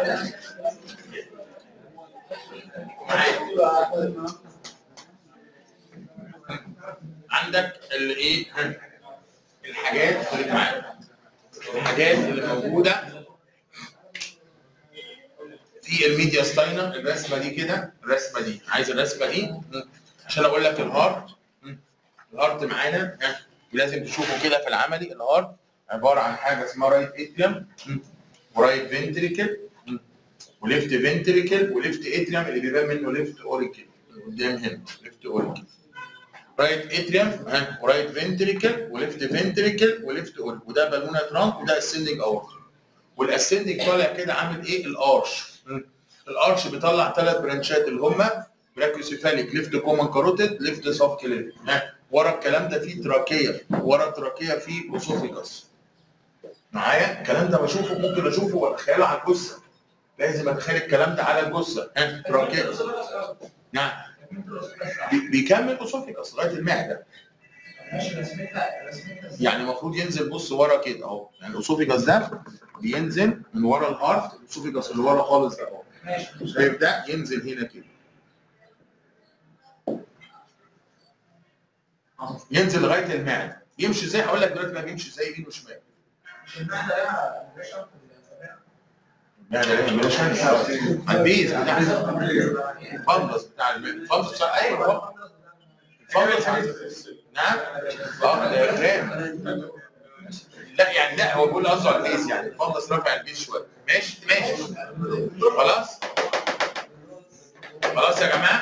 عندك الايه الحاجات اللي معاك الحاجات اللي موجوده في الميديا ستاينر الرسمه دي كده الرسمه دي عايز الرسمه دي عشان اقول لك الهارت الهارت معانا ها، ولازم تشوفه كده في العملي الهارت عباره عن حاجه اسمها رايت اتريوم ورايت فنتريكل وليفت فنتريكل وليفت اتريوم اللي بيبان منه ليفت اوريكل قدام هنا ليفت اوريكل رايت اتريوم ها ورايت فنتريكل وليفت فنتريكل وليفت اوريكل وده بالونه ترانك وده اسندنج اورت والاسندنج طالع كده عامل ايه الارش الارش بيطلع ثلاث برانشات اللي هم براكيوسيفاليك ليفت كومن كاروتيد ليفت سب كليب ها ورا الكلام ده فيه تراكيه ورا التراكيه فيه اوسوفيجاس معايا الكلام ده بشوفه ممكن اشوفه واتخيله على الجثه لازم اتخيل الكلام ده على الجثه ها تراكيه نعم بي- بيكمل اوسوفيجاس لغايه المعده يعني المفروض ينزل بص ورا كده اهو يعني الاوسوفيجاس ده بينزل من ورا الهارت الاوسوفيجاس اللي ورا خالص ده اهو هيبدا ينزل هنا كده ينزل لغايه المعده يمشي ازاي هقول لك دلوقتي بقى بيمشي ازاي يمين وشمال لا لا لا مش البيز بتاع الفندس بتاع الفندس بتاع ايوه الفندس نعم اه الديافرام لا يعني لا هو بيقول قصده على البيز يعني الفندس رافع البيز شويه ماشي ماشي خلاص خلاص يا جماعه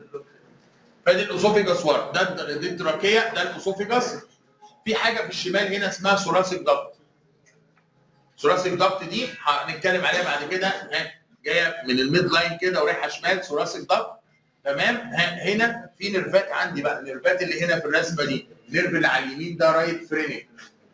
فادي الاسوفيجاس ورا ده ده- دي التراكيه ده الاسوفيجاس في حاجه في الشمال هنا اسمها ثوراسيك ضغط ثوراسيك ضغط دي هنتكلم عليها بعد كده ها، جايه من الميد لاين كده ورايحه شمال ثوراسيك ضغط تمام ها، هنا في نيرفات عندي بقى النيرفات اللي هنا في الرسمه دي النيرف اللي على اليمين ده رايت فرينيك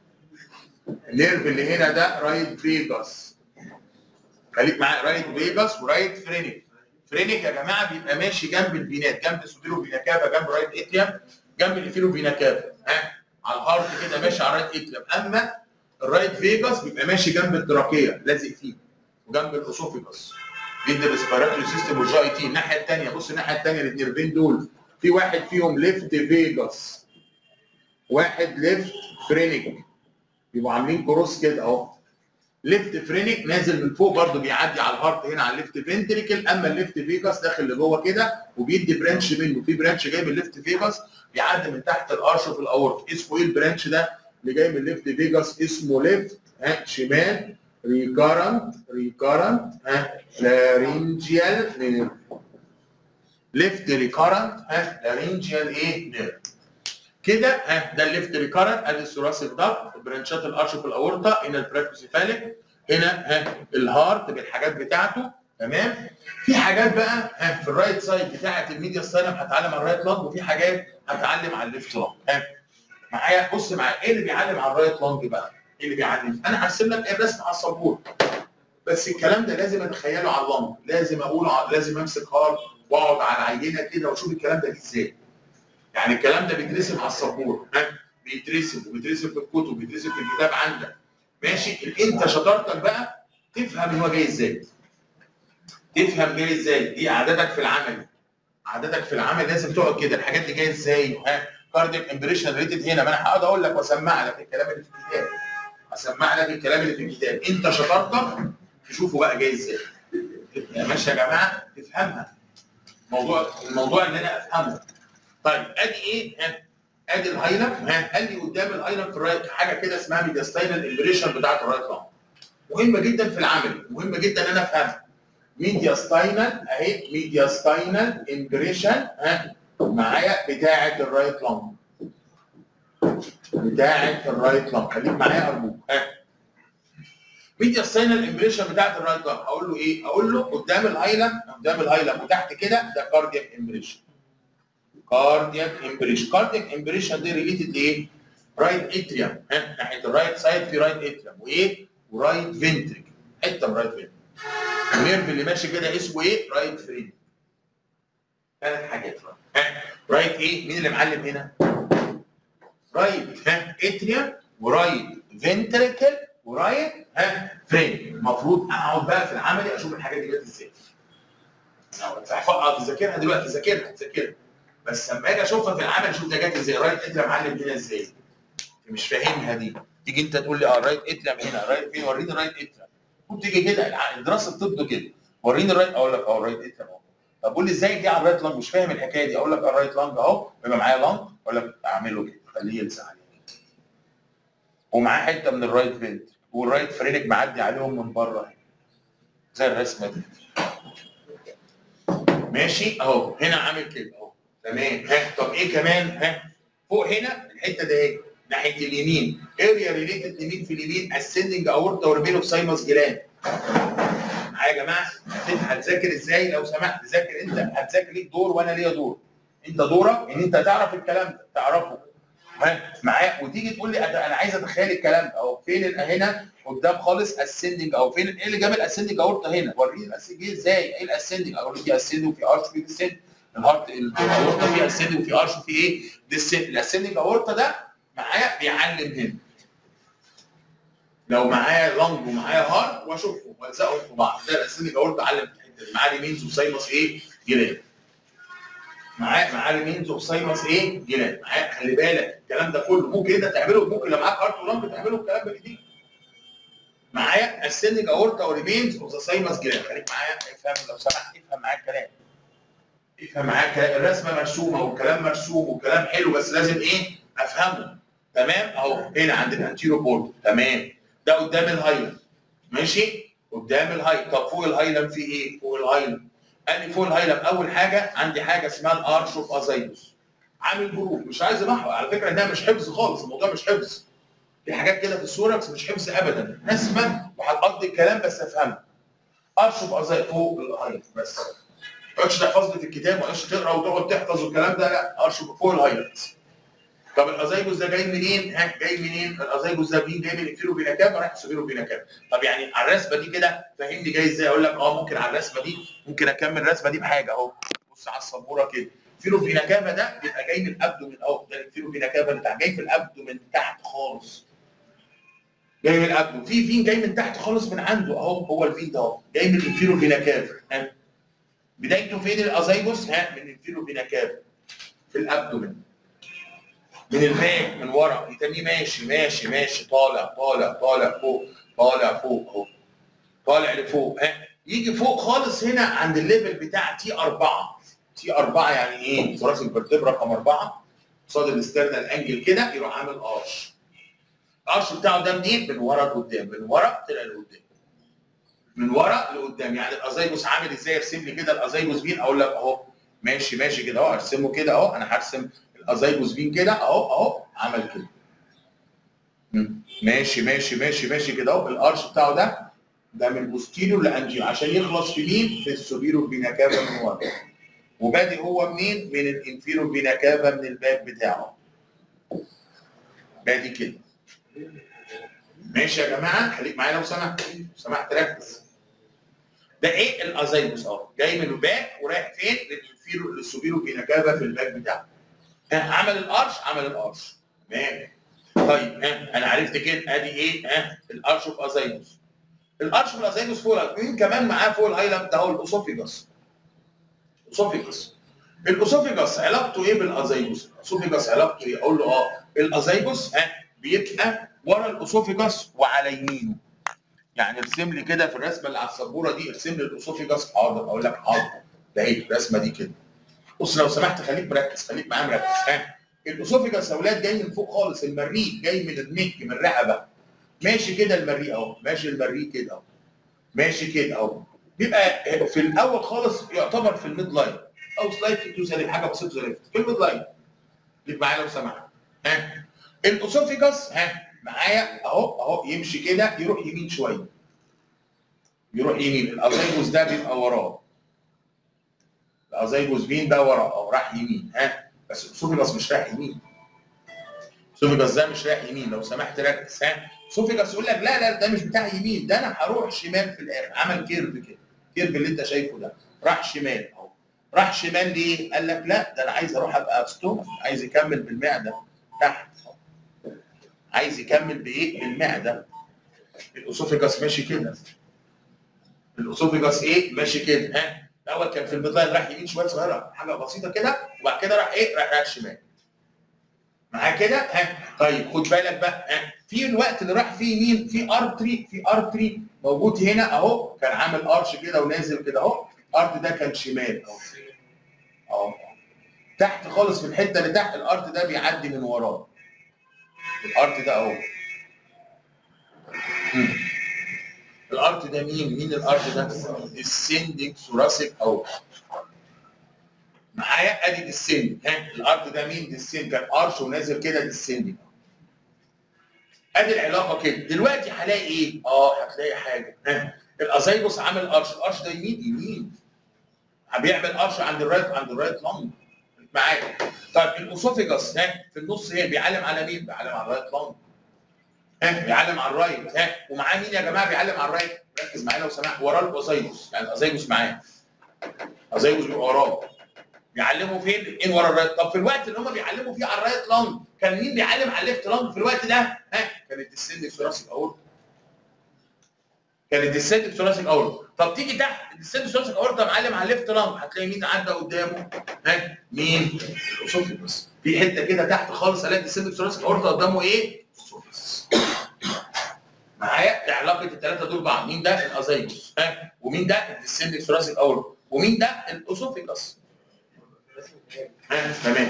النيرف اللي هنا ده رايت فيجاس خليك معايا رايت فيجاس ورايت فرينيك فرينيك يا جماعه بيبقى ماشي جنب الفينات جنب سوديرو فينا كافا جنب رايت اتريم جنب الافيرو فينا كافا ها على الهارت كده ماشي على رايت اتريم اما الرايت فيجاس بيبقى ماشي جنب التراكيه لازق فيه وجنب الاسوفيجاس بيدي الريسبيراتوري سيستم والجي تي الناحيه الثانيه بص الناحيه الثانيه النيرفين دول في واحد فيهم ليفت فيجاس واحد ليفت فرينيك يبقوا عاملين كروس كده اهو ليفت فرينيك نازل من فوق برضه بيعدي على الهارت هنا على الليفت فنتريكل اما الليفت فيجاس داخل لجوه كده وبيدي برانش منه في برانش جاي من الليفت فيجاس بيعدي من تحت الارش في الاورط اسمه ايه البرانش ده اللي جاي من الليفت فيجاس اسمه ليفت ها شمال ريكارنت ريكارنت ها لارينجيال نيرف ليفت ريكارنت ها لارينجيال ايه نيرف كده ها ده الليفت ريكارنت ادي الثوراسيك ضغط برانشات الارش في الاورطه هنا البراكوسيفاليك هنا ها الهارت بالحاجات بتاعته تمام في حاجات بقى ها في الرايت سايد بتاعه الميديا ستاينم هتعلم على الرايت لانج وفي حاجات هتعلم على الليفت لانج ها معايا بص معايا ايه اللي بيعلم على الرايت لانج بقى؟ ايه اللي بيعلم؟ انا هرسم لك ايه الرسم على السبوره بس الكلام ده لازم اتخيله على اللنج لازم اقوله على- لازم امسك هارت واقعد على العينه كده واشوف الكلام ده ازاي يعني الكلام ده بيترسم على السبوره ها بيترسم وبيترسم في الكتب بيترسم في الكتاب عندك ماشي ال- انت شطارتك بقى تفهم هو جاي ازاي تفهم جاي ازاي دي عاداتك في العمل عاداتك في العمل لازم تقعد كده الحاجات دي جايه ازاي ها كارديك امبريشن ريتد هنا ما انا هقعد اقول لك واسمع لك الكلام اللي في الكتاب اسمع لك الكلام اللي في الكتاب انت شطارتك تشوفه بقى جاي ازاي يا ماشي يا جماعه تفهمها موضوع الموضوع اللي انا افهمه طيب ادي ايه ها ادي الهايلم ها قال لي قدام الهايلم في الرايت حاجه كده اسمها ميدياستاينال امبريشن بتاعت الرايت لانج مهمه جدا في العمل مهمه جدا ان انا افهمها ميدياستاينال اهي ميدياستاينال امبريشن ها معايا بتاعه الرايت لانج بتاعه الرايت لانج خليك معايا ارجوك ها ميدياستاينال امبريشن بتاعه الرايت لانج اقول له ايه؟ اقول له قدام الهايلم قدام الهايلم وتحت كده ده كاردياك امبريشن كاردياك امبريشن كاردياك امبريشن دي ريليتد لايه؟ رايت اتريوم ها ناحيه الرايت سايد في رايت اتريوم وايه؟ ورايت فنتريك حته من رايت فنتريك النيرف اللي ماشي كده اسمه ايه؟ رايت فرين ثلاث حاجات ها رايت ايه؟ مين اللي معلم هنا؟ رايت ها اتريوم ورايت فنتريكل ورايت ها فريم المفروض اقعد بقى في العملي اشوف الحاجات دي جت ازاي اه تذاكرها دلوقتي تذاكرها تذاكرها بس لما اجي اشوفها في العمل اشوف ده جت ازاي رايت اتلم معلم هنا ازاي مش فاهمها دي تيجي انت تقول لي اه رايت اتلم هنا رايت فين وريني رايت اتلم وبتيجي كده دراسه الطب كده وريني الرايت اقول لك اه رايت اتلم اهو طب قول لي ازاي دي على الرايت لانج مش فاهم الحكايه دي اقول لك الرايت لانج اهو يبقى معايا لانج اقول لك اعمله كده خليه يلسع عليه ومعاه حته من الرايت فينت والرايت فرينك معدي عليهم من بره زي الرسمه دي ماشي اهو هنا عامل كده اهو تمام ها طب ايه كمان ها فوق هنا الحته ده ايه ناحيه اليمين اريا ريليتد لمين في اليمين اسندنج اورتا وربيلو سايمس جلاند معايا يا جماعه هتذاكر ازاي لو سمحت ذاكر انت هتذاكر ليك دور وانا ليا دور انت دورك ان انت تعرف الكلام ده تعرفه ها معايا وتيجي تقول لي انا عايز اتخيل الكلام ده اهو فين هنا قدام خالص اسندنج او فين ايه اللي جاب الاسندنج اورتا هنا وريني الاسندنج ازاي ايه الاسندنج اقول في اسندنج وفي ارش في ديسند الهارت الاورتا في اسندنج وفي ارش وفي ايه ديسند الاسندنج اورتا ده معايا بيعلم هنا لو معايا لونج ومعايا هارت واشوفهم والزقهم في بعض ده الاسندنج اورتا علم الحته دي معاه مينز وسايمس ايه جلاد معاه معاه مينز وسايمس ايه جلاد معاه خلي بالك الكلام ده كله ممكن انت تعمله ممكن لو معاك هارت ولونج تعمله الكلام ده جديد معايا ascending aorta وريمينز اوف ذا سايمس جلاند خليك معايا افهم لو سمحت افهم معايا الكلام افهم معايا الكلام الرسمه مرسومه والكلام مرسوم والكلام حلو بس لازم ايه افهمه تمام اهو هنا عند الانتيرو بورد تمام ده قدام الهايلاند ماشي قدام الهاي طب فوق الهايلاند في ايه فوق الهايلاند قال لي فوق الهايلاند اول حاجه عندي حاجه اسمها الارش اوف ازايدوس عامل جروف مش عايز امحو على فكره انها مش حفظ خالص الموضوع مش حفظ في حاجات كده في الصوره بس مش حفظ ابدا رسمه وهتقضي الكلام بس افهمها ارشف ازاي فوق الهايلايت بس ما تقعدش تحفظ لي في الكتاب ما تقعدش تقرا وتقعد تحفظ والكلام ده لا ارشف فوق الهايلايت طب الازايجوس ده جاي منين؟ ها جاي منين؟ الازايجوس ده مين جاي من الفيرو بيناكاب رايح سوبيرو بيناكاب طب يعني على الرسمه دي كده فهمني جاي ازاي اقول لك اه ممكن على الرسمه دي ممكن اكمل الرسمه دي بحاجه اهو بص على السبوره كده فيرو بيناكابا ده بيبقى جاي من الابدومين اهو ده الفيرو بيناكابا بتاع جاي في الابدومين تحت خالص جاي من الابدو في فين جاي من تحت خالص من عنده اهو هو الفين ده اهو جاي من الانفيرو فينا كاف ها بدايته فين الازايجوس ها من الانفيرو فينا كاف في الابدومين من الباك من ورا يتنيه ماشي ماشي ماشي طالع طالع طالع فوق طالع فوق اهو طالع لفوق ها يجي فوق خالص هنا عند الليفل بتاع تي 4 تي 4 يعني ايه؟ ثلاثي الفرتبرا رقم 4 قصاد الاسترنال انجل كده يروح عامل ارش الارش بتاعه ده منين؟ من ورا لقدام من ورا طلع لقدام من ورا لقدام يعني الازايجوس عامل ازاي ارسم لي كده الازايجوس مين اقول لك اهو ماشي ماشي كده اهو ارسمه كده اهو انا هرسم الازايجوس مين كده اهو اهو عمل كده ماشي ماشي ماشي ماشي كده اهو الارش بتاعه ده ده من بوستيريو لانجيو عشان يخلص في مين؟ في السوبيرو بيناكافا من ورا وبادئ هو منين؟ من الانفيرو بيناكافا من الباب بتاعه بادئ كده ماشي يا جماعه خليك معايا لو سمحت لو سمحت ركز ده ايه الازايموس اهو جاي من الباك ورايح فين للانفيرو للسوبيرو بيناكافا في الباك بتاعه ها عمل الارش عمل الارش تمام طيب ها انا عرفت كده ادي ايه ها الارش اوف ازايموس الارش اوف ازايموس فوق مين كمان معاه فوق الهايلاند ده هو الاسوفيجاس اسوفيجاس الاسوفيجاس علاقته ايه بالازايموس الاسوفيجاس علاقته ايه اقول له اه الازايموس ها بيبقى ورا الاسوفيجاس وعلى يمينه يعني ارسم لي كده في الرسمه اللي على السبوره دي ارسم لي الاسوفيجاس حاضر اقول لك حاضر ده اهي الرسمه دي كده بص لو سمحت خليك مركز خليك معايا مركز ها الاسوفيجاس يا اولاد جاي من فوق خالص المريء جاي من النك من الرقبه ماشي كده المريء اهو ماشي المريء كده اهو ماشي كده اهو بيبقى في الاول خالص يعتبر في الميد لاين او سلايت تو سالب حاجه بسيطه زي في الميد لاين خليك معايا لو سمحت ها الاسوفيجاس ها معايا اهو اهو يمشي كده يروح يمين شويه يروح يمين الازايجوس ده بيبقى وراه الازايجوس مين ده وراه او راح يمين ها بس الاسوفيجاس مش رايح يمين الاسوفيجاس ده مش رايح يمين لو سمحت ركز ها الاسوفيجاس يقول لك لا لا ده مش بتاع يمين ده انا هروح شمال في الاخر عمل كيرف كده كيرف اللي انت شايفه ده راح شمال اهو راح شمال ليه؟ قال لك لا ده انا عايز اروح ابقى ستوف عايز يكمل بالمعده تحت عايز يكمل بايه؟ بالمعده الاسوفيجاس ماشي كده الاسوفيجاس ايه ماشي كده ها الاول كان في الميدلاين راح يمين شويه صغيره حاجه بسيطه كده وبعد كده راح ايه راح رايح شمال معايا كده ها طيب خد بالك بقى ها في الوقت اللي راح فيه يمين في ارتري في ارتري موجود هنا اهو كان عامل ارش كده ونازل كده اهو الارت ده كان شمال اهو اهو تحت خالص في الحته اللي تحت الارت ده بيعدي من وراه الارت ده اهو مم. الارت ده مين؟ مين الارت ده؟ السندنج ثوراسيك اهو معايا ادي السندنج ها الارت ده مين؟ السندنج كان ارش ونازل كده السندنج ادي العلاقه كده دلوقتي هلاقي ايه؟ اه هتلاقي حاجه ها الازايبوس عامل ارش الارش ده يمين يمين بيعمل ارش عند الرايت عند الرايت لونج معايا طيب الاسوفيجاس ها في النص ايه بيعلم على مين؟ بيعلم على الرايت لونج ها بيعلم على الرايت ها ومعاه مين يا جماعه بيعلم على الرايت ركز معايا لو سمحت وراه الازايبوس يعني الازايبوس معاه الازايبوس بيبقى وراه بيعلموا فين؟ الاثنين ورا الرايت طب في الوقت اللي هم بيعلموا فيه على الرايت لونج كان مين بيعلم على الليفت لونج في الوقت ده؟ ها كانت السن الثلاثي الاول كانت السن الثلاثي الاول طب تيجي تحت السن الثلاثي الاول ده معلم على الليفت لونج هتلاقي مين عدى قدامه؟ ها مين؟ الاسوفيجاس في حته كده تحت خالص الاقي السن الثلاثي الاول قدامه ايه؟ اسوفيجاس معايا إيه علاقه الثلاثه دول بعض مين ده الازايجوس ها ومين ده السن الثلاثي الاول ومين ده الاسوفيجاس ها تمام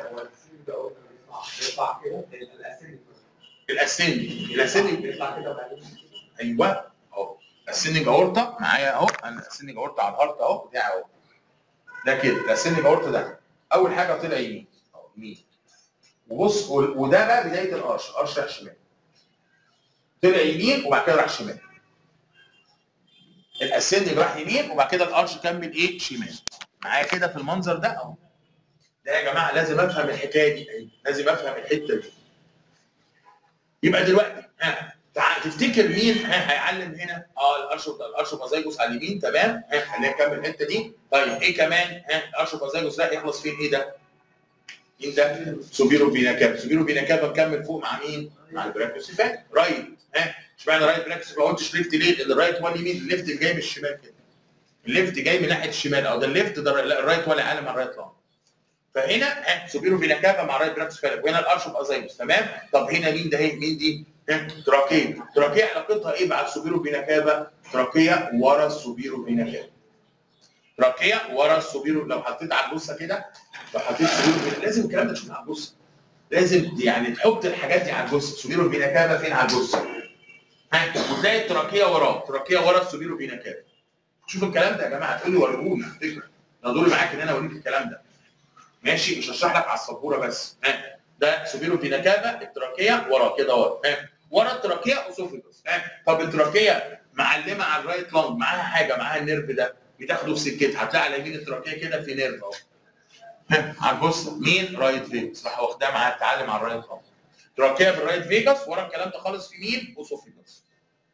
بيطلع كده الاسنج الاسندنج الاسندنج بيطلع كده وبعدين ايوه اهو الاسندنج اورتا معايا اهو انا الاسندنج اورتا على الهارت اهو بتاعي اهو ده كده الاسندنج اورتا ده اول حاجه طلع يمين اهو يمين وبص و- وده بقى بدايه القرش القرش راح شمال طلع يمين وبعد كده راح شمال الاسندنج راح يمين وبعد كده القرش كمل ايه شمال معايا كده في المنظر ده اهو ده يا جماعه لازم افهم الحكايه دي أيوة. لازم افهم الحته دي يبقى دلوقتي ها تعال تفتكر مين ها هيعلم هنا اه الارشف الارشف ازايجوس على اليمين تمام ها خلينا نكمل الحته دي طيب ايه كمان ها الارشف ازايجوس ده يخلص فين ايه ده؟ مين ده؟ سوبيرو بيناكاب سوبيرو بيناكاب مكمل فوق مع مين؟ مع البراكوسيفات رايت ها اشمعنى رايت براكوسيفات ما قلتش ليفت ليه؟ لان الرايت هو اليمين الليفت جاي من الشمال كده الليفت جاي من ناحيه الشمال او ده الليفت ده لا، الرايت ولا عالم على الرايت لون فهنا ها سوبيرو بيناكابا مع رايت براكوسيفات وهنا الارشف ازايجوس تمام؟ طب هنا مين ده ايه؟ مين دي؟ ها؟ تراكيه تراكيه علاقتها ايه مع السوبيرو بيناكابا؟ تراكيه ورا السوبيرو بيناكابا تراكيه ورا السوبيرو لو حطيت على الجثه كده لو حطيت سوبيرو بينا- لازم الكلام ده تشوفه على الجثه لازم يعني تحط الحاجات دي على الجثه سوبيرو بيناكابا فين على الجثه ها وتلاقي التراكيه وراه تراكيه ورا السوبيرو بيناكابا شوف الكلام ده يا جماعه تقول لي وريهوني على فكره انا دوري معاك ان انا اوريك الكلام ده ماشي مش هشرح لك على السبوره بس ها ده سوبيرو بيناكابا التراكيه ورا كده ورا ها ورا التراكيه اسوفيجوس ها طب التراكيه معلمه على الرايت لونج معاها حاجه معاها النيرف ده بتاخده في سكتها هتلاقي على يمين التراكيه كده في نيرف اهو ها، على الجثه مين رايت فيجاس راح واخدها معاها تتعلم على الرايت لونج تراكيه في الرايت فيجاس ورا الكلام ده خالص في مين اسوفيجوس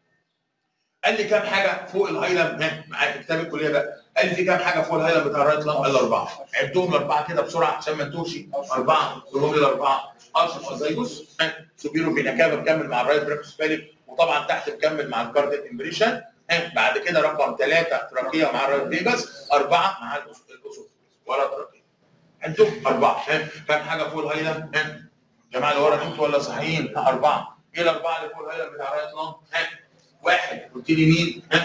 قال لي كام حاجه فوق الهايلاند ها معايا في كتاب الكليه بقى قال لي في كام حاجه فوق الهايلاند بتاع الرايت لونج قال لي اربعه عدهم الاربعه كده بسرعه عشان ما انتوش اربعه قولهم لي الاربعه ارشف ازايجوس ها سوبيرو بيناكابا مكمل مع الرايت براكس فاليب وطبعا تحت مكمل مع الكارديال امبريشن ها بعد كده رقم ثلاثه تراكيه مع الرايت فيجاس اربعه مع الأس- الاسوف ولا تراكيه عندهم اربعه ها كام حاجه فوق الهايلاند ها جماعه اللي ورا انتوا ولا صحيحين ها اربعه ايه الاربعه اللي فوق الهايلاند بتاع الرايت لونج ها واحد قلت لي مين ها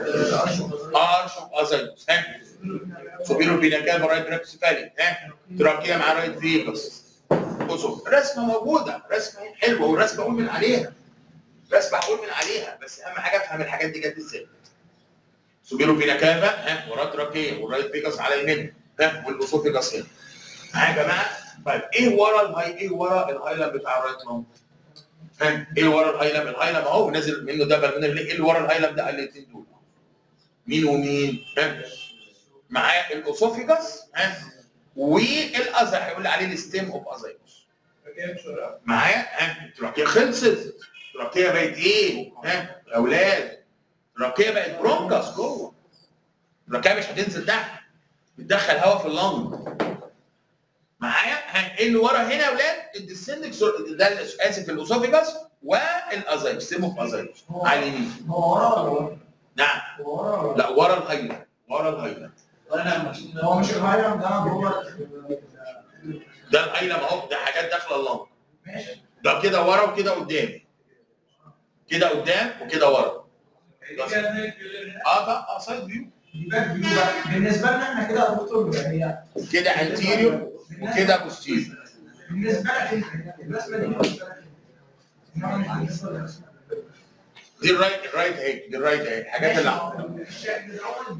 ارشف ازايجوس ها سوبيرو بيناكابا رايت براكس فاليب ها تراكيه مع رايت فيجاس اسس رسمه موجوده رسمه حلوه والرسمه اقول من عليها رسمه هقول من عليها بس اهم حاجه افهم الحاجات دي جت ازاي سوبيرو بيناكابا ها ورا تراكيه والرايت فيجاس على يمين ها والاسوفيجاس هنا معايا يا جماعه طيب ايه ورا الهاي ايه ورا الهايلاند بتاع الرايت لونج ها ايه ورا الهايلاند الهايلاند اهو نازل منه دبل من اللي ايه اللي ورا الهايلاند ده الاثنين دول مين ومين ها معايا الاسوفيجاس ها والازر هيقول لي عليه الستيم اوف ازايكوس معايا ها التراكيه خلصت التراكيه بقت ايه ها يا اولاد التراكيه بقت برونكاس جوه التراكيه مش هتنزل تحت بتدخل هواء في اللنج معايا ها ايه اللي ورا هنا يا اولاد الديسندك ده اسف الاسوفيجاس والازايف سيم اوف ازايف على اليمين هو ورا ولا ورا؟ نعم هو ورا ولا لا ورا الهايلاند ورا الهايلاند هو مش الهايلاند ده جوه ده الهايلاند اهو ده حاجات داخله اللنج ماشي ده كده ورا وكده قدام كده قدام وكده ورا اه ده اه سايد فيو دي باك فيو بقى بالنسبه لنا احنا كده يا دكتور هي كده انتيريور وكده بوستيريور بالنسبه لك انت الرسمه دي بالنسبه لك انت إنما بالنسبة لك. دي الرايت الرايت اهي دي الرايت اهي الحاجات اللي الشكل الاول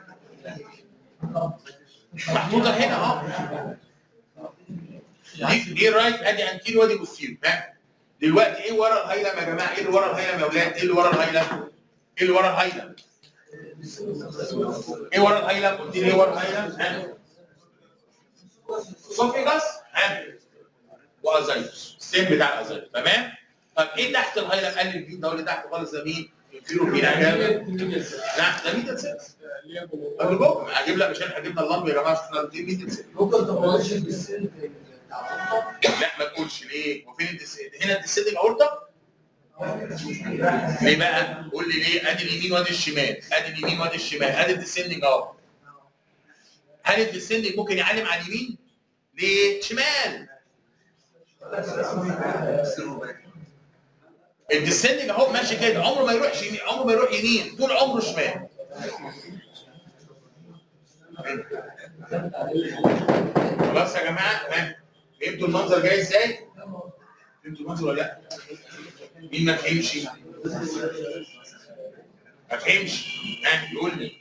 محطوطه هنا اه دي دي الرايت ادي انتيريور وادي بوستيريور ها دلوقتي ايه ورا الهايلم يا جماعه ايه اللي ورا الهايلم يا اولاد ايه اللي ورا الهايلم ايه اللي ورا الهايلم ايه ورا الهايلم قلت لي ايه ورا الهايلم ها سوفيجاس ها وازايتس السين بتاع الازايتس تمام طب ايه تحت الهايلم قال لي الفيو ده اللي تحت خالص ده مين الفيرو مين عجاب لا ده ميدل سيلز قبل بكم هجيب لك مش احنا جبنا اللمبه يا جماعه احنا دي ميدل سيلز ممكن تبقاش بالسن لا ما تقولش ليه وفين الديسيدنج هنا الديسيدنج اورطه ليه بقى قول لي ليه ادي اليمين وادي الشمال ادي اليمين وادي الشمال ادي الديسيدنج اهو هل الديسيدنج ممكن يعلم على اليمين ليه شمال الديسيدنج اهو ماشي كده عمره ما يروح يمين عمره ما يروح يمين طول عمره شمال خلاص يا جماعه ها فهمتوا المنظر جاي ازاي؟ فهمتوا المنظر ولا لا؟ مين ما فهمش؟ ما فهمش؟ ها يقول لي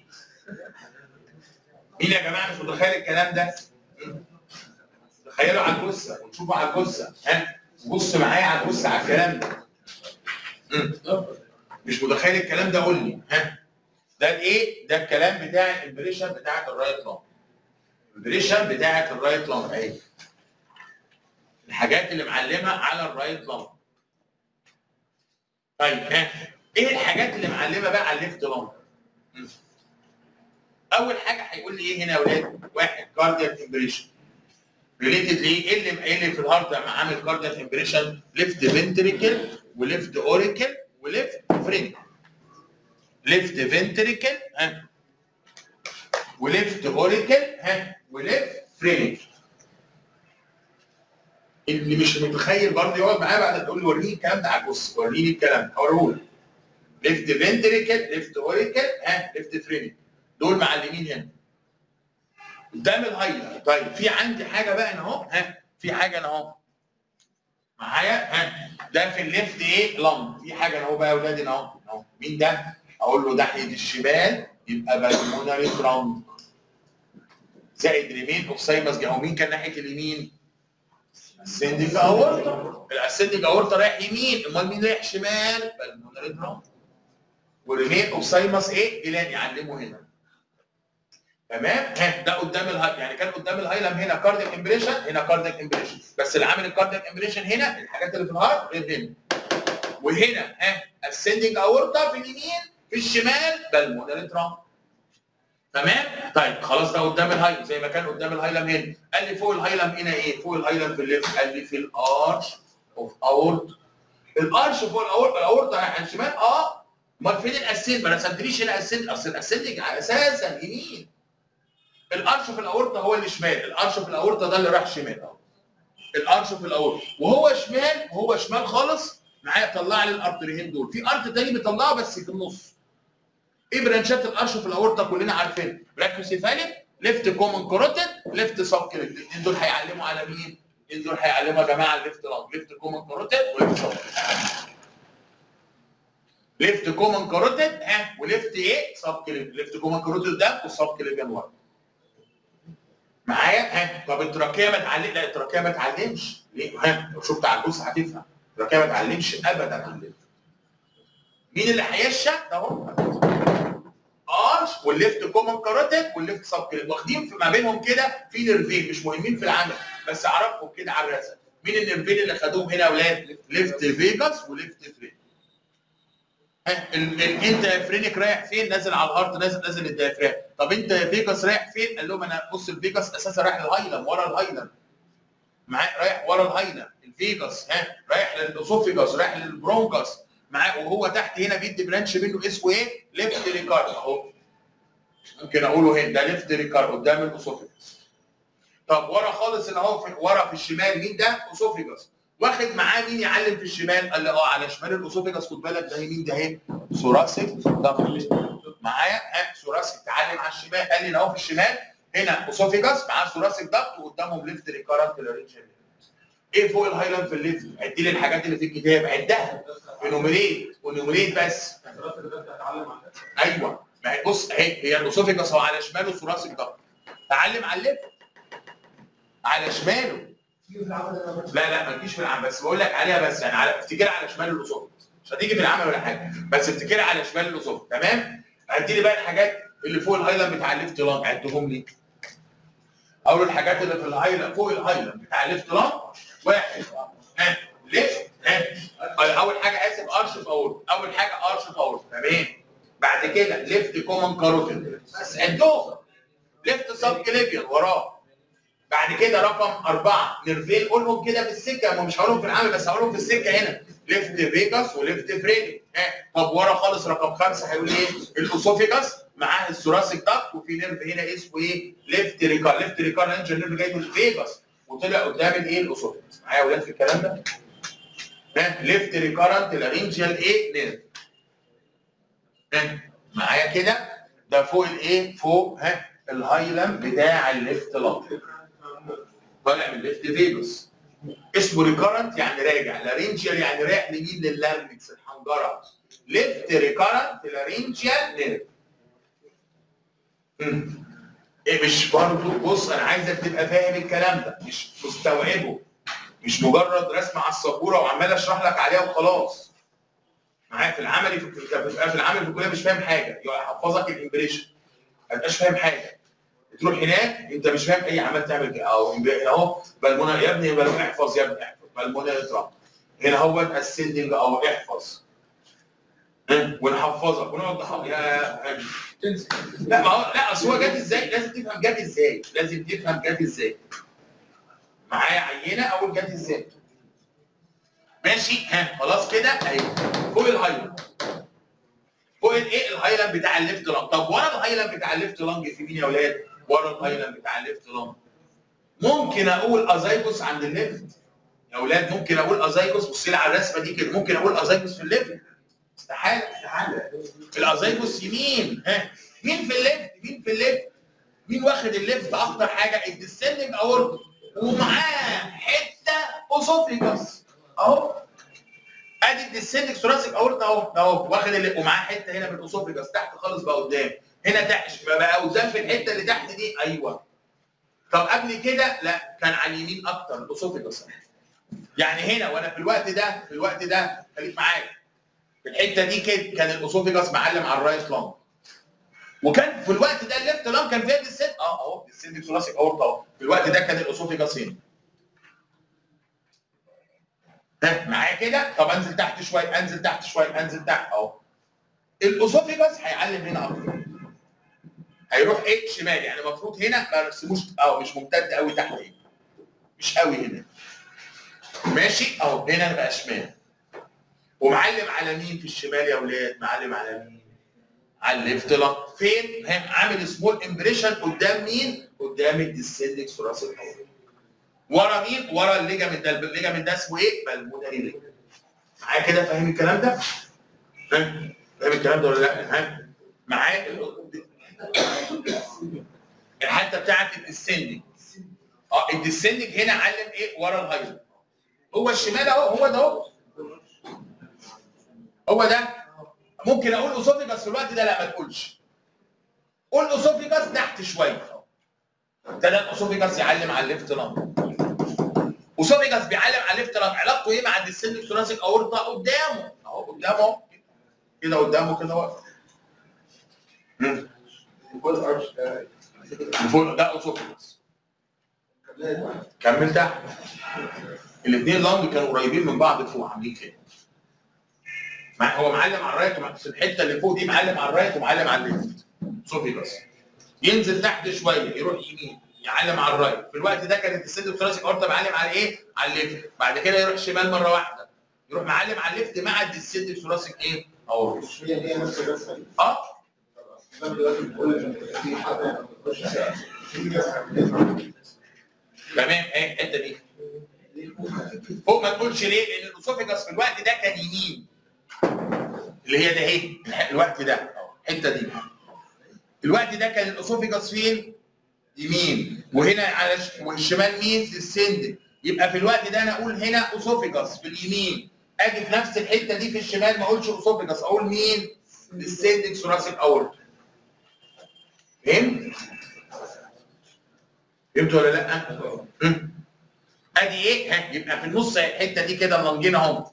مين يا جماعه مش متخيل الكلام ده؟ تخيلوا على الجثه وتشوفوا على الجثه ها بص معايا على الجثه على الكلام ده مم. مش متخيل الكلام ده قول لي ها ده الايه؟ ده الكلام بتاع الامبريشن بتاعت الرايت لامب الامبريشن بتاعت الرايت لامب اهي الحاجات اللي معلمه على الرايت لامب طيب ها ايه الحاجات اللي معلمه بقى على الليفت لامب مم. اول حاجه هيقول لي ايه هنا يا اولاد واحد كاردياك امبريشن ريليتد ليه ايه اللي ايه اللي في الهارت لما عامل كاردياك امبريشن ليفت فنتريكل وليفت اوريكل وليفت فرينك ليفت فنتريكل ها وليفت اوريكل ها وليفت فرينك اللي مش متخيل برضه يقعد معايا بعد تقول لي وريني الكلام ده على الجثه وريني الكلام ده هوريه ليفت فنتريكل ليفت اوريكل ها ليفت فرينك دول معلمين هنا قدام الهايلر طيب في عندي حاجه بقى هنا اهو ها في حاجه هنا اهو معايا ها ده في الليفت ايه لمب في حاجه اهو بقى يا اولاد هنا اهو اهو مين ده؟ اقول له ناحيه الشمال يبقى بالمونري ترانك زائد ريمين اوف سايمس جاو مين كان ناحيه اليمين؟ السندج اورتا الاسندج اورتا رايح يمين امال مين رايح شمال؟ بالمونري ترانك وريمين اوف سايمس ايه؟ جلان يعلمه هنا تمام ها ده قدام الهاي يعني كان قدام الهايلم هنا كاردياك امبريشن هنا كاردياك امبريشن بس اللي عامل الكاردياك امبريشن هنا الحاجات اللي في الهارت غير هنا وهنا ها اسندنج اورتا في اليمين في الشمال بالمونري ترام تمام طيب خلاص ده قدام الهايلم زي ما كان قدام الهايلم هنا قال لي فوق الهايلم هنا ايه فوق الهايلم في الليفت قال لي في الارش اوف اورت الارش فوق الاورت الاورت على الشمال اه امال فين الاسند ما رسمتليش هنا اسند اصل الاسندنج اساسا يمين الارش في الاورطه هو اللي شمال الارش في الاورطه ده اللي راح شمال اهو الارش في الاورطه وهو شمال وهو شمال خالص معايا طلع لي الارتريين دول في ارت تاني بيطلعه بس في النص ايه برانشات الارش في الاورطه كلنا عارفين براكوسيفاليك ليفت كومن كوروتيد ليفت سب كريتيد الاثنين دول هيعلموا على مين؟ الاثنين دول هيعلموا يا جماعه الليفت لانج ليفت كومن كوروتيد وليفت سب ليفت كومن كوروتيد ها وليفت ايه؟ سب كليب ليفت كومن كوروتيد ده والسب كليبيان ورا معايا ها طب التراكيه ما تعلم لا التراكيه ما تعلمش ليه ها لو شفت على الجثه هتفهم التراكيه ما تعلمش ابدا عن الليفت مين اللي هيشع ده هو ارش والليفت كومن كاروتيد والليفت سب كليب واخدين في ما بينهم كده في نيرفين مش مهمين في العمل بس اعرفهم كده على الرسم مين النيرفين اللي خدوهم هنا يا اولاد ليفت فيجاس وليفت فرين انت فرينك رايح فين نازل على الارض نازل نازل الديافرام طب انت فيجاس رايح فين قال لهم انا بص الفيجاس اساسا رايح للهايلم ورا الهايلم معاه رايح ورا الهايلا الفيجاس ها رايح للاسوفيجاس رايح للبرونكاس معاه وهو تحت هنا بيدي برانش منه اسمه ايه؟ ليفت ريكارد اهو ممكن اقوله هنا ده ليفت ريكارد قدام الاسوفيجاس طب ورا خالص اللي هو في ورا في الشمال مين ده؟ اسوفيجاس واخد معاه مين يعلم في الشمال؟ قال لي اه على شمال الاسوفيجاس خد بالك ده مين ده اهي؟ ثوراسيك ضغط معايا ها ثوراسيك تعلم على الشمال قال لي ان هو في الشمال هنا اسوفيجاس معاه ثوراسيك ضغط وقدامهم ليفت ريكارنت لارنجال ايه فوق الهايلاند في الليفت؟ عد لي الحاجات اللي في الكتاب عدها ونوميريت ونوميريت بس ايوه ما هي بص اهي هي الاسوفيجاس هو على شماله ثوراسيك ضغط تعلم على الليفت على شماله لا لا ما تجيش في العمل بس بقول لك عليها بس يعني على افتكرها على شمال الاسوفيجاس مش هتيجي في العمل ولا حاجه بس افتكرها على شمال الاسوفيجاس تمام؟ عد لي بقى الحاجات اللي فوق الهايلاند بتاع الليفت لانج عدهم لي اول الحاجات اللي في الهايلاند فوق الهايلاند بتاع الليفت لانج واحد ها ليفت ها اول حاجه اسف ارش فاول اول حاجه ارش فاول تمام بعد كده ليفت كومن كاروتيد بس عدهم ليفت سب كليبيان وراه بعد كده رقم أربعة نيرفين قولهم كده في السكة هم مش هقولهم في العمل بس هقولهم في السكة هنا ليفت فيجاس وليفت فريدي ها طب ورا خالص رقم خمسة هيقول ايه؟ الاسوفيجاس معاه الثوراسيك داكت وفي نيرف هنا اسمه ايه؟ ليفت ريكار ليفت ريكار انجل نيرف جاي من الفيجاس وطلع قدام الايه؟ الاسوفيجاس معايا يا اولاد في الكلام ده؟ ها ليفت ريكارنت لارنجيال ايه؟ نيرف ها معايا كده ده فوق الايه؟ فوق ها الهايلاند بتاع الليفت لانج طالع من الليفت فيجاس اسمه ريكارنت يعني راجع لارنجيال يعني رايح لمين لللارنكس الحنجره ليفت ريكارنت لارنجيال نيرف ايه مش برضه بص انا عايزك تبقى فاهم الكلام ده مش مستوعبه مش مجرد رسمه على السبوره وعمال اشرح لك عليها وخلاص معايا في العملي في بتبقى في العمل في الكليه مش فاهم حاجه يحفظك الامبريشن ما تبقاش فاهم حاجه تروح هناك انت مش فاهم اي عمال تعمل كده اهو اهو بالمونة يا ابني بالمونة احفظ يا ابني احفظ بالمونة اقرا هنا هو اسندنج اهو احفظ ونحفظك ونقعد نحفظ يا لا ما هو لا اصل هو جت ازاي لازم تفهم جت ازاي لازم تفهم جت ازاي معايا عينه اول جت ازاي ماشي ها خلاص كده اهي فوق الهايلاند فوق الايه الهايلاند بتاع الليفت لانج طب ورا الهايلاند بتاع الليفت لانج في مين يا اولاد ورا الهايلاند بتاع الليفت لانج ممكن اقول ازايكوس عند الليفت يا اولاد ممكن اقول ازايكوس بص لي على الرسمه دي كده ممكن اقول ازايكوس في الليفت استحاله استحاله الازايكوس يمين ها مين في الليفت مين في الليفت مين واخد الليفت اكتر حاجه الديسندنج اورد ومعاه حته اوسوفيجاس اهو ادي الديسندنج ثوراسيك اورد اهو اهو واخد اللي ومعاه حته هنا من الاوسوفيجاس تحت خالص بقى قدام هنا تحت بقى قدام في الحته اللي تحت دي ايوه طب قبل كده لا كان على اليمين اكتر الاوسوفيجاس يعني هنا وانا في الوقت ده في الوقت ده خليك معايا في الحته دي كده كان الاوسوفيجاس معلم على الرايت لانج وكان في الوقت ده الليفت لانج كان فيها السن اه اهو السن ثلاثي اورطه اهو في الوقت ده كان الاوسوفيجاس هنا ها معايا كده طب انزل تحت شويه انزل تحت شويه انزل تحت اهو الاوسوفيجاس هيعلم هنا اكتر هيروح ايه شمال يعني المفروض هنا ما نرسموش اه مش ممتد قوي تحت هنا مش قوي هنا ماشي اهو هنا بقى شمال ومعلم على مين في الشمال يا اولاد معلم على مين على الليفت لانج فين عامل سمول امبريشن قدام مين قدام الديسندنج ثوراسيك اورد ورا مين ورا الليجامنت ده الليجامنت ده اسمه ايه بالمونري ليجامنت معايا كده فاهم الكلام ده فاهم فاهم الكلام ده ولا لا ها معايا الحته بتاعت الديسندنج اه الديسندنج هنا علم ايه ورا الهايلاند هو الشمال اهو هو ده اهو هو ده ممكن اقول اسوفيجاس في الوقت ده لا ما تقولش قول اسوفيجاس تحت شويه ده ده الاسوفيجاس يعلم على الليفت لانج اسوفيجاس بيعلم على الليفت لانج علاقته ايه مع الديسندنج ثوراسيك اورطه قدامه اهو قدامه اهو كده قدامه كده واقف فوق ده اسوفيجاس كمل تحت الاثنين لانج كانوا قريبين من بعض فوق عاملين كده هو معلم على الرايت في الحته اللي فوق دي معلم على الرايت ومعلم على الليفت صوفي بس ينزل تحت شويه يروح يمين يعلم على الرايت في الوقت ده كانت السيد ثوراسيك اورتا معلم على ايه؟ على الليفت بعد كده يروح شمال مره واحده يروح معلم على الليفت مع السيد ثوراسيك ايه؟ اورتا هي هي نفس الرسمه دي اه انا دلوقتي بقول ان في حاجه بتخش في ناس تمام ايه الحته دي فوق ما تقولش ليه؟ لان الاسوفيجاس في الوقت ده كان يمين اللي هي ده اهي الوقت ده الحته دي الوقت ده كان الاسوفيجاس فين؟ يمين وهنا على ش... والشمال مين؟ السند يبقى في الوقت ده انا اقول هنا اسوفيجاس في اليمين اجي في نفس الحته دي في الشمال ما اقولش اسوفيجاس اقول مين؟ السندك ثوراسيك اورت فهمت؟ فهمت ولا لا؟ مم. ادي ايه؟ ها يبقى في النص الحته دي كده اللنجين اهو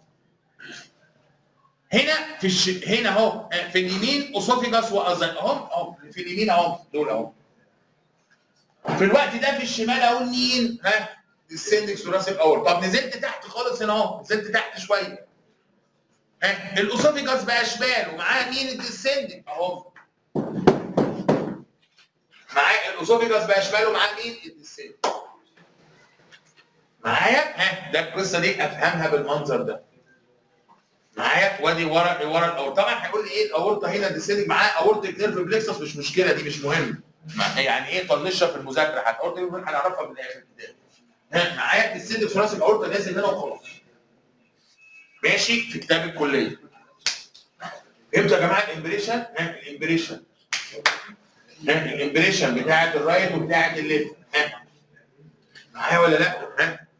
هنا في الش... هنا اهو آه، في اليمين اسوفيجاس واذن اهو اهو في اليمين اهو دول اهو في الوقت ده في الشمال اقول مين؟ ها السندكس ثوراسيك اول طب نزلت تحت خالص هنا اهو نزلت تحت شويه ها الاسوفيجاس بقى شمال ومعاه مين السندك اهو معاه الاسوفيجاس بقى شمال ومعاه مين السندك معايا ها ده القصه دي افهمها بالمنظر ده معايا وادي ورا ورا الاورطه طبعا هيقول لي ايه الاورطه هنا ديسيدنج معاه اورتيك نيرف بليكسس مش مشكله دي مش مهم مع- يعني ايه طنشها في المذاكره حتى اورتيك نيرف هنعرفها في الاخر كده ها معايا ديسيدنج في راس الاورطه نازل هنا وخلاص ماشي في كتاب الكليه فهمتوا يا جماعه الامبريشن ها الامبريشن ها الامبريشن بتاعت الرايت وبتاعت الليفت ها معايا ولا لا ها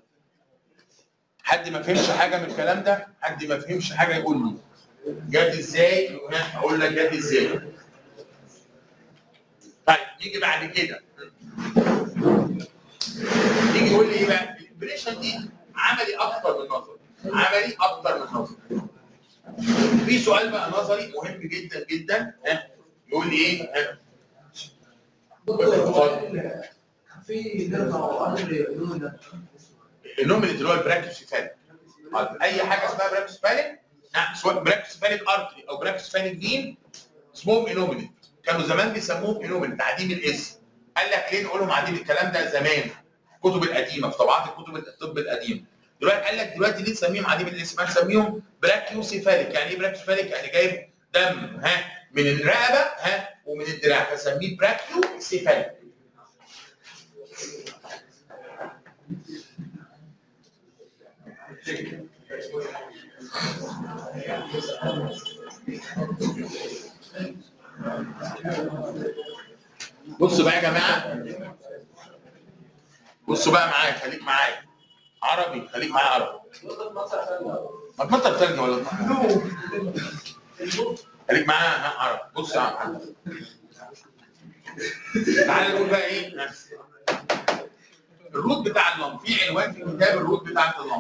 حد ما فهمش حاجه من الكلام ده حد ما فهمش حاجه يقول لي جت ازاي ها، اقول لك جت ازاي طيب نيجي بعد كده يجي يقول لي ايه بقى الامبريشن دي عملي اكتر من نظري عملي اكتر من نظري في سؤال بقى نظري مهم جدا جدا ها يقول لي ايه ها في نرفع امر يقولون ده النومينيت اللي هو البراكيوسيفاليك اي حاجه اسمها براكيوسيفاليك نعم سواء براكيوسيفاليك ارتري او براكيوسيفاليك فين اسمهم انومينيت كانوا زمان بيسموهم انومينيت تعديم الاسم قال لك ليه نقولهم عديم الكلام ده زمان الكتب القديمه في طبعات الكتب الطب القديم دلوقتي قال لك دلوقتي ليه تسميهم عديم الاسم هنسميهم براكيوسيفاليك يعني ايه براكيوسيفاليك يعني جايب دم ها من الرقبه ها ومن الدراع فسميه براكيوسيفاليك بصوا بقى يا جماعه بصوا بقى معايا خليك معايا عربي خليك معايا عربي ما تمطر تلج ولا تمطر خليك معايا ها عربي بص يا عم تعالى نقول بقى ايه الروت بتاع اللم في عنوان في الكتاب الروت بتاع اللم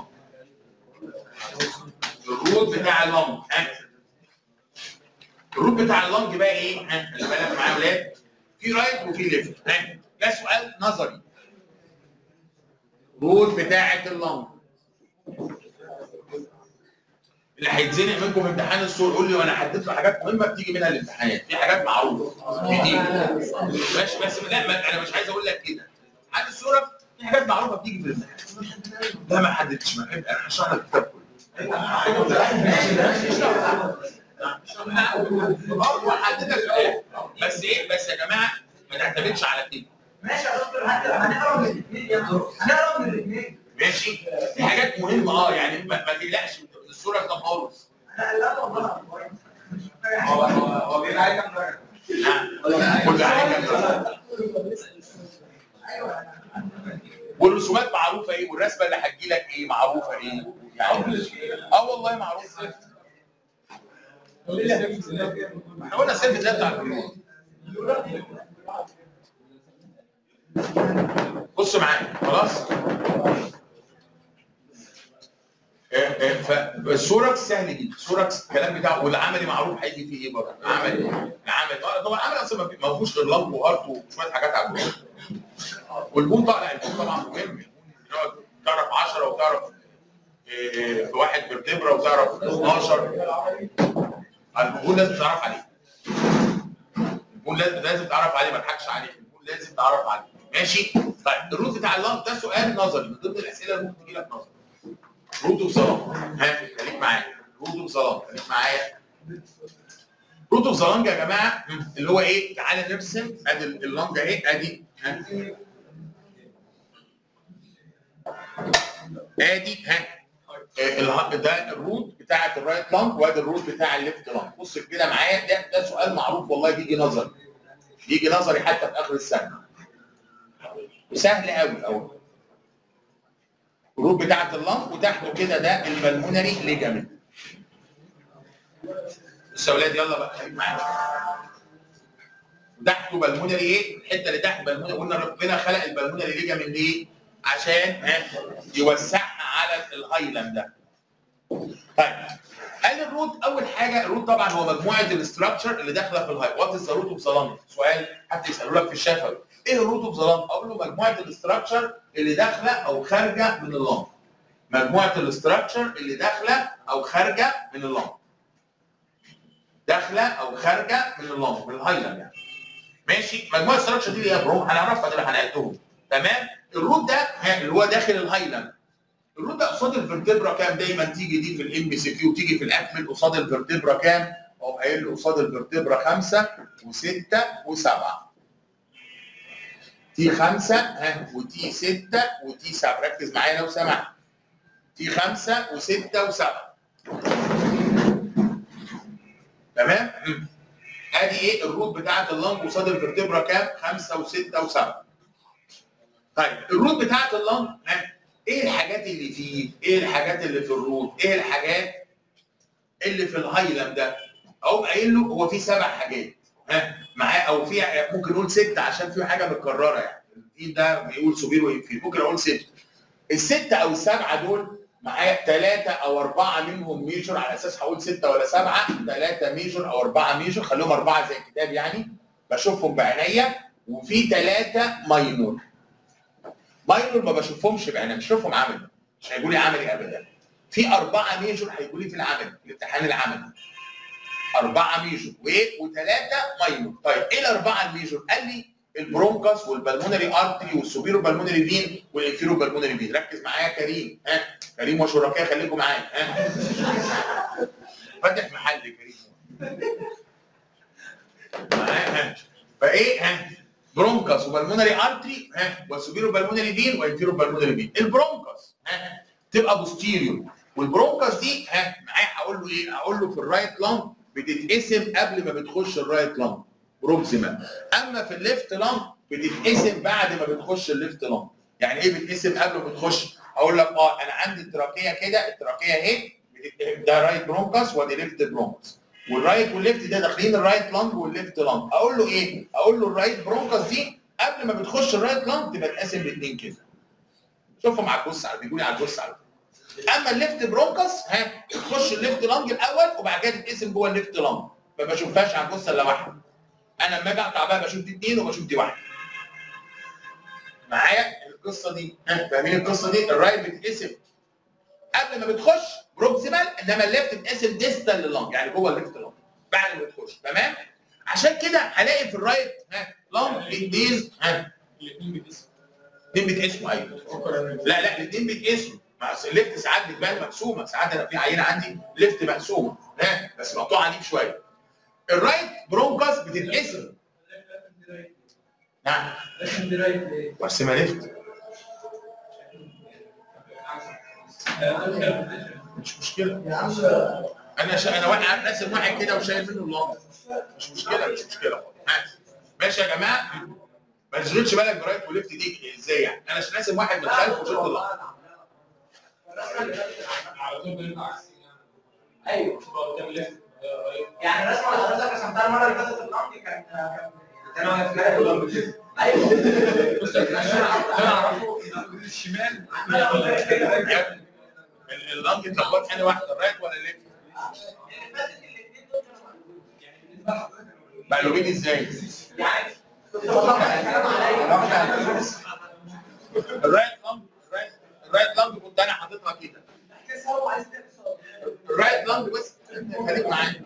الروت بتاع اللم ها الروت بتاع اللنج بقى ايه؟ ها خلي بالك معايا يا ولاد في رايت وفي ليفت ها ده سؤال نظري روت بتاعة اللنج اللي هيتزنق منكم في امتحان الصور يقول لي وانا حددت له حاجات مهمه بتيجي منها الامتحانات في حاجات معروفه بتيجي بس بس لا ما انا مش عايز اقول لك كده امتحان الصوره في حاجات معروفه بتيجي في الامتحان لا ما حددتش ما انا هشرح لك الكتاب كله هحددك اهو بس ايه بس يا جماعه ما تعتمدش على كده ماشي يا دكتور هت- هنقرا من الاثنين يا دكتور هنقرا من الاثنين ماشي في حاجات مهمه اه يعني ما, ما تقلقش من الصوره ده خالص لا لا والله هو هو هو بيبقى عليه كام درجه؟ كل حاجه ايوه والرسومات معروفه ايه والرسمه اللي هتجي لك ايه معروفه ايه يعني اه والله معروف احنا قلنا السيف ده بتاع الكليه بص معايا خلاص إيه إيه، فالسوركس سهل جدا السوركس الكلام بتاعه والعملي معروف هيجي فيه ايه برضه العملي العملي طبعا طبعا العملي اصلا ما في- ما فيهوش غير لمب وارت وشويه حاجات على الجروب والبون طبعا البون طبعا مهم إن هو تعرف 10 وتعرف إيه، في واحد فيرتبرا وتعرف 12 البون لازم تعرف عليه البون لازم لازم تعرف عليه ما تضحكش عليه البون لازم تعرف عليه ماشي طيب الروت بتاع اللنج ده سؤال نظري من ضمن الاسئله اللي ممكن تجي لك نظري روت وظلام ها خليك معايا روت وظلام خليك معايا روت وظلام يا جماعه اللي هو ايه تعالى نرسم ادي اللنج اهي ادي ها ادي ها اله- ده الروت بتاعه الرايت لانج وادي الروت بتاع الليفت لانج بص كده معايا ده ده سؤال معروف والله بيجي نظري بيجي نظري حتى في اخر السنه سهل قوي قوي الروت بتاعه اللانج وتحته كده ده البلمونري ليجامنت بص يا اولاد يلا بقى خليك معايا تحته بالمونري ايه؟ الحته اللي تحت بالمونري قلنا ربنا خلق البالمونري ليجامنت ليه؟ عشان ها يوسعها على الهايلاند ده. طيب قال الروت اول حاجه الروت طبعا هو مجموعه الاستراكشر اللي داخله في الهاي وات از ذا روت اوف ذا لانج سؤال حتى يسالوا لك في الشفوي ايه الروت اوف ذا لانج؟ اقول له مجموعه الاستراكشر اللي داخله او خارجه من اللانج. مجموعه الاستراكشر اللي داخله او خارجه من اللانج. داخله او خارجه من اللانج من الهايلاند يعني. ماشي مجموعه الاستراكشر دي اللي هي بروم هنعرفها دلوقتي هنعدهم تمام الروت ده ها، اللي هو داخل الهايلاند الروت ده قصاد الفرتبرا كام دايما تيجي دي في الام سي كيو تيجي في الاكمل قصاد الفرتبرا كام او قايل له قصاد الفرتبرا خمسه وسته وسبعه تي خمسه ها وتي سته وتي سبعه ركز معايا لو سمحت تي خمسه وسته وسبعه تمام مم. ادي ايه الروت بتاعت اللنج قصاد الفرتبرا كام؟ خمسه وسته وسبعه. طيب الروت بتاعت اللنج ها ايه الحاجات اللي فيه؟ ايه الحاجات اللي في الروت؟ ايه الحاجات اللي في الهايلاند ده؟ اقوم قايل له هو في سبع حاجات ها معاه او في ممكن نقول سته عشان في حاجه متكرره يعني في ده بيقول سوبير وينفير ممكن اقول سته. السته او السبعه دول معايا ثلاثة أو أربعة منهم ميجور على أساس هقول ستة ولا سبعة ثلاثة ميجور أو أربعة ميجور خليهم أربعة زي الكتاب يعني بشوفهم بعينيا وفي ثلاثة ماينور ماينور ما بشوفهمش بعينيا مش بشوفهم عملي مش هيقولوا لي عملي أبدا في أربعة ميجور هيقولوا لي في العمل الامتحان العملي أربعة ميجور وإيه وثلاثة ماينور طيب إيه الأربعة الميجور؟ قال لي البرونكاس والبلمونري ارتري والسوبيرو بالمونري فين والانفيرو بالمونري فين ركز معايا يا كريم ها كريم وشركاء خليكم معايا ها فاتح محل كريم معايا ها فايه ها برونكاس وبالمونري ارتري ها وسوبيرو بالمونري فين وانفيرو بالمونري فين البرونكاس ها تبقى بوستيريو والبرونكاس دي ها معايا هقول له ايه؟ هقول له في الرايت لانج بتتقسم قبل ما بتخش الرايت لانج بروكسيما اما في الليفت لانج بتتقسم بعد ما بتخش الليفت لانج يعني ايه بتتقسم قبل ما بتخش اقول لك اه انا عندي التراكيه كده التراكيه اهي بتت- ده رايت برونكاس ودي ليفت برونكاس والرايت والليفت ده داخلين الرايت لانج والليفت لانج اقول له ايه اقول له الرايت برونكاس دي قبل ما بتخش الرايت لانج تبقى تقسم لاثنين كده شوفهم على الجثه على بيقولوا على الجثه على اما الليفت برونكاس ها تخش الليفت لانج الاول وبعد كده تتقسم جوه الليفت لانج ما بشوفهاش على الجثه الا واحده انا لما اجي اقطع بقى بشوف دي اثنين وبشوف دي واحده معايا القصه دي ها فاهمين القصه دي الرايت بتتقسم قبل ما بتخش بروكسيمال انما الليفت بتتقسم ديستال للونج يعني جوه الليفت لونج بعد ما بتخش تمام عشان كده هلاقي في الرايت ها لونج انديز ها الاثنين بيتقسموا الاثنين بيتقسموا ايوه لا لا الاثنين بيتقسموا مع الليفت ساعات بتبان مقسومه ساعات انا في عينه عندي ليفت مقسومه ها بس مقطوعه دي بشويه الرايت برونكاس بتتقسم نعم برسمها ليفت مش مشكله يا عم انا شا... انا واحد راسم واحد كده وشايل منه اللمبه مش مشكله مش مشكله خالص. ماشي يا جماعه ما تشغلش بالك برايت وليفت دي ازاي يعني انا مش راسم واحد من خلف وشلت اللمبه على طول بنبقى عكسين ايوه تبقى قدام ليفت يعني الرسمه اللي حضرتك رسمتها المره اللي فاتت في الارض كان كان واقف كده ايوه بص انا انا اعرفه ان الشمال اللمبه اتلخبطت انا واحده الرايت ولا الليفت مقلوبين ازاي يعني كنت بطلع الكلام عليا الرايت لمب الرايت الرايت لمب كنت انا حاططها كده الرايت لمب بس خليك معايا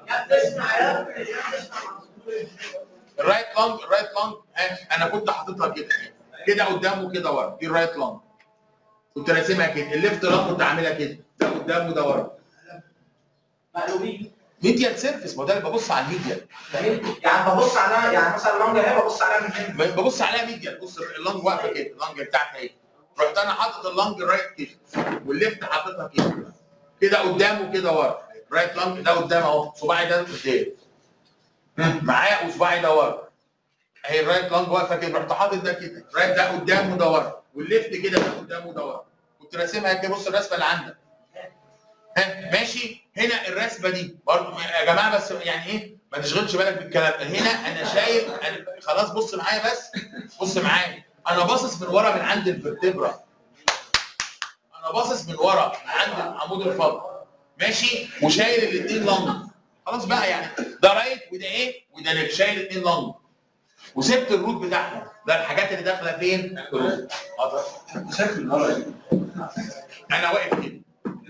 الرايت لانج الرايت لانج ها انا كنت حاططها كده كده قدام وكده ورا دي الرايت لانج كنت راسمها كده الليفت لانج كنت عاملها كده ده قدام وده ورا مقلوبين ميديال سيرفيس ما هو ده اللي ببص على الميديال يعني ببص عليها يعني مثلا اللونج اهي ببص عليها من هنا ببص عليها ميديال بص اللانج واقفه كده اللانج بتاعتها اهي رحت انا حاطط اللانج رايت كده والليفت حاططها كده كده قدام وكده ورا رايت لانج ده قدام اهو صباعي ده قدام ها، معايا وصباعي ده ورا اهي الرايت لانج واقفه كده رحت حاطط ده كده رايت ده قدام وده ورا والليفت كده ده قدام وده ورا كنت راسمها كده بص الرسمه اللي عندك ها ماشي هنا الرسمه دي برضو يا جماعه بس يعني ايه ما تشغلش بالك بالكلام ده. هنا انا شايف أنا خلاص بص معايا بس بص معايا انا باصص من ورا من عند الفرتبرا انا باصص من ورا من عند عمود الفضل ماشي وشايل الاثنين لنج خلاص بقى يعني ده رايت وده ايه وده ليفت شايل الاثنين لنج وسبت الروت بتاعهم ده الحاجات اللي داخله فين؟ الروت آه، شكل النهارده انا واقف كده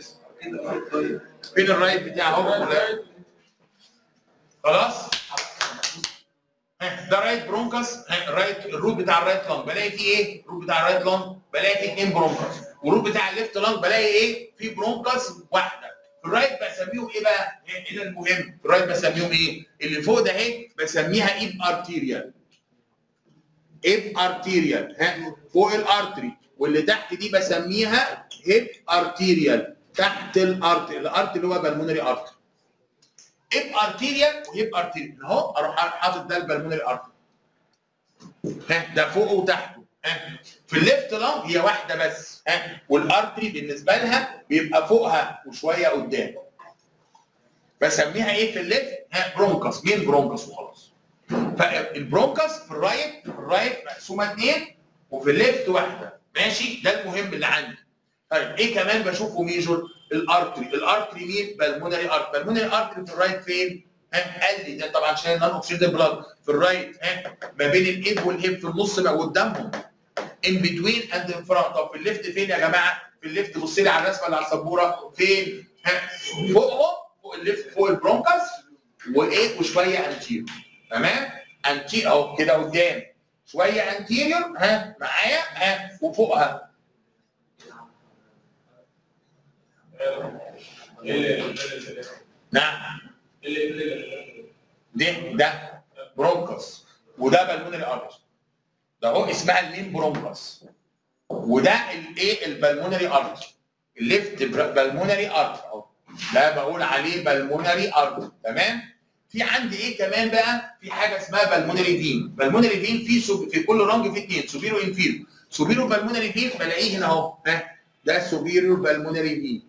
فين الرايت بتاعي اهو ولا- خلاص ها، ده رايت برونكس ها، الرايت الروت بتاع الرايت لانج بلاقي فيه ايه؟ الروت بتاع الرايت لانج بلاقي فيه اثنين برونكس والروت بتاع الليفت لانج بلاقي ايه؟ فيه برونكس واحده في الرايت بسميهم ايه بقى؟ هنا المهم في الرايت بسميهم ايه؟ اللي فوق ده اهي بسميها ايب ارتيريال ايب ارتيريال ها فوق الارتري واللي تحت دي بسميها هيب ارتيريال تحت الارتري الارتري اللي هو بالمونري ارتري هيب ارتيريال وهيب ارتيريال اهو اروح حاطط ده البلمونري ارتري ها ده فوقه وتحته ها في الليفت لانج هي واحده بس ها والارتري بالنسبه لها بيبقى فوقها وشويه قدام بسميها ايه في الليفت ها برونكس مين برونكس وخلاص فالبرونكس في الرايت في الرايت مقسومه اثنين وفي الليفت واحده ماشي ده المهم اللي عندي طيب ايه كمان بشوفه ميجور الارتري الارتري مين بالمونري ارتري بالمونري ارتري في الرايت فين ها قال لي ده طبعا شايل نون اوكسيدد بلاد في الرايت ها ما بين الايد والهيب في النص بقى قدامهم ان بتوين اند ان فرونت طب في الليفت فين يا جماعه في الليفت بص لي على الرسمه اللي على السبوره فين ها فوقهم فوق الليفت فوق البرونكس وايه وشويه انتيريور تمام انتي اهو كده قدام شويه انتيريور ها معايا ها وفوقها نعم ده ده برونكس وده بالمونري ارتري ده هو اسمها المين برونكس وده الايه البلمونري ارتري الليفت بالمونري ارتري اهو ده بقول عليه بالمونري ارتري تمام في عندي ايه كمان بقى في حاجه اسمها بالمونري فين بالمونري فين في سب... في كل رنج في اثنين سوبيرو انفيرو سوبيرو بالمونري فين بلاقيه هنا اهو ها ده سوبيرو بالمونري فين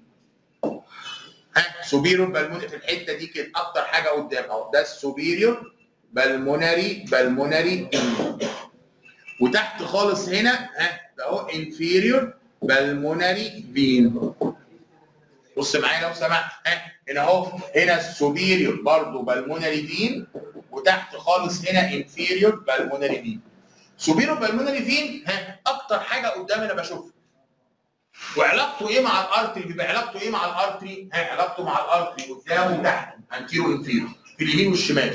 ها سوبيرو بالمونري في الحته دي كده اكتر حاجه قدام اهو ده السوبيريو بالمونري بالمونري فين وتحت خالص هنا ها ده اهو انفيريور بالمونري فين بص معايا لو سمحت ها هنا اهو هنا السوبيريور برضه بالمونري فين وتحت خالص هنا انفيريور بالمونري فين سوبيريور بالمونري فين ها اكتر حاجه قدام انا بشوفها وعلاقته ايه مع الارتري بيبقى علاقته ايه مع الارتري ها علاقته مع الارتري قدام وتحت انتيرو انفيرو في اليمين والشمال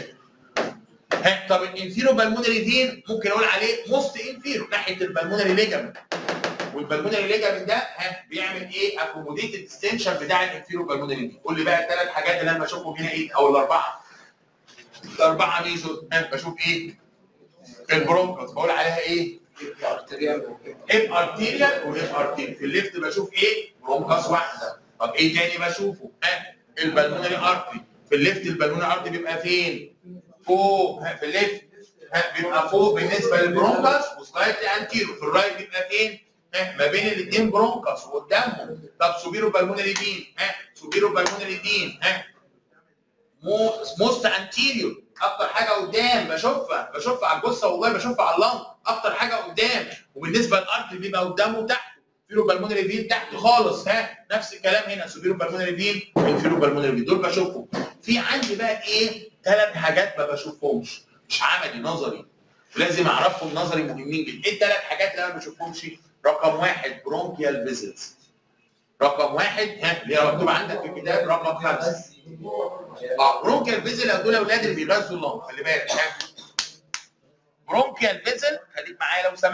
ها طب الانفيرو بالمونري فين ممكن اقول عليه موست انفيرو ناحيه البالمونري ليجامنت والبالمونري ليجامنت ده ها بيعمل ايه اكوموديت اكستنشن بتاع الانفيرو بالمونري فين قول لي بقى الثلاث حاجات اللي انا بشوفهم هنا ايه او الاربعه الاربعه ميزو ها بشوف ايه البرونكوس بقول عليها ايه اب ارتيريال واب ارتيريال في الليفت بشوف ايه برونكاس واحده طب ايه تاني بشوفه ها البلمونري ارتري في الليفت البلمونري ارتري بيبقى فين فوق ها في الليفت ها بيبقى فوق بالنسبه للبرونكاس وسلايتلي انتيرو في الرايت بيبقى فين ها ما بين الاثنين برونكاس وقدامهم طب سوبيرو بالمونري فين ها سوبيرو بالمونري فين ها موست انتيريور اكتر حاجه قدام بشوفها بشوفها على الجثه والله بشوفها على اللنج اكتر حاجه قدام وبالنسبه للارتري بيبقى قدامه وتحته فيرو بالمونري فين تحت خالص ها نفس الكلام هنا سوبيرو بالمونري فين والفيرو بالمونري فين دول بشوفهم في عندي بقى ايه ثلاث حاجات ما بشوفهمش مش عملي نظري لازم اعرفهم نظري مهمين جدا ايه الثلاث حاجات اللي انا ما بشوفهمش رقم واحد برونكيال فيزيتس رقم واحد ها اللي هي مكتوب عندك في الكتاب رقم خمسه اه برونكيال فيزل دول اولاد اللي بيغذوا اللنج خلي بالك ها برونكيال فيزل خليك معايا لو سمحت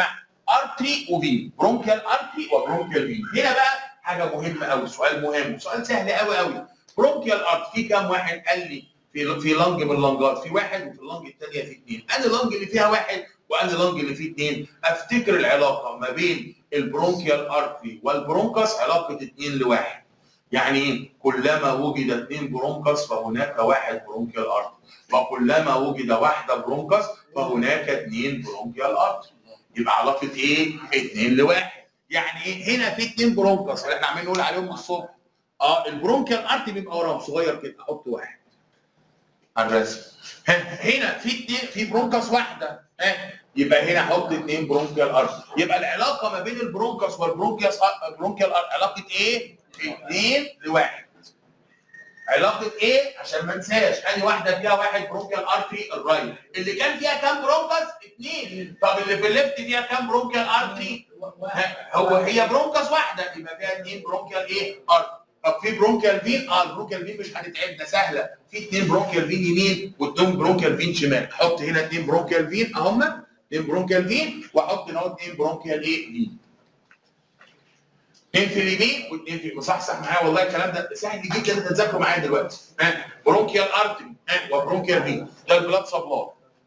ارتري وفين برونكيال ارتري وبرونكيال فين هنا بقى حاجه مهمه قوي سؤال مهم سؤال سهل قوي قوي برونكيال ارتري في كام واحد قال لي في في لنج من اللنجات في واحد وفي اللنج الثانيه في اثنين انا اللنج اللي فيها واحد وانا اللنج اللي فيه اثنين افتكر العلاقه ما بين البرونكيال ارتري والبرونكاس علاقه اثنين لواحد يعني ايه؟ كلما وجد اثنين برونكاس فهناك واحد برونكيال ارتري وكلما وجد واحده برونكاس فهناك اثنين برونكيال ارتري يبقى علاقه ايه؟ اثنين لواحد يعني ايه؟ هنا في اثنين برونكاس اللي احنا عمالين نقول عليهم من الصبح اه البرونكيال ارتري بيبقى وراهم صغير كده احط واحد على الرسم ها، هنا في اثنين في برونكاس واحده ها يبقى هنا احط اثنين برونكيال ارتري يبقى العلاقه ما بين البرونكاس والبرونكياس برونكيال أرتري علاقه ايه؟ اثنين لواحد علاقه ايه؟ عشان ما انساش اني واحده فيها واحد برونكيال ارتري الرايت اللي كان فيها كام برونكاس؟ اثنين طب اللي في الليفت فيها كام برونكيال ارتري؟ ها، هو هي برونكاس واحده يبقى فيها اثنين برونكيال ايه؟ ارتري طب في برونكيال فين؟ اه البرونكيال فين مش هتتعبنا سهله في اثنين برونكيال فين يمين واثنين برونكيال فين شمال احط هنا اثنين برونكيال فين اهم اثنين برونكيال فين واحط هنا اثنين برونكيال ايه؟ فين اثنين في اليمين واثنين في مصحصح معايا والله الكلام ده سهل جدا انت تذاكره معايا دلوقتي ها برونكيال ارتري ها وبرونكيال فين ده البلاد سبلاي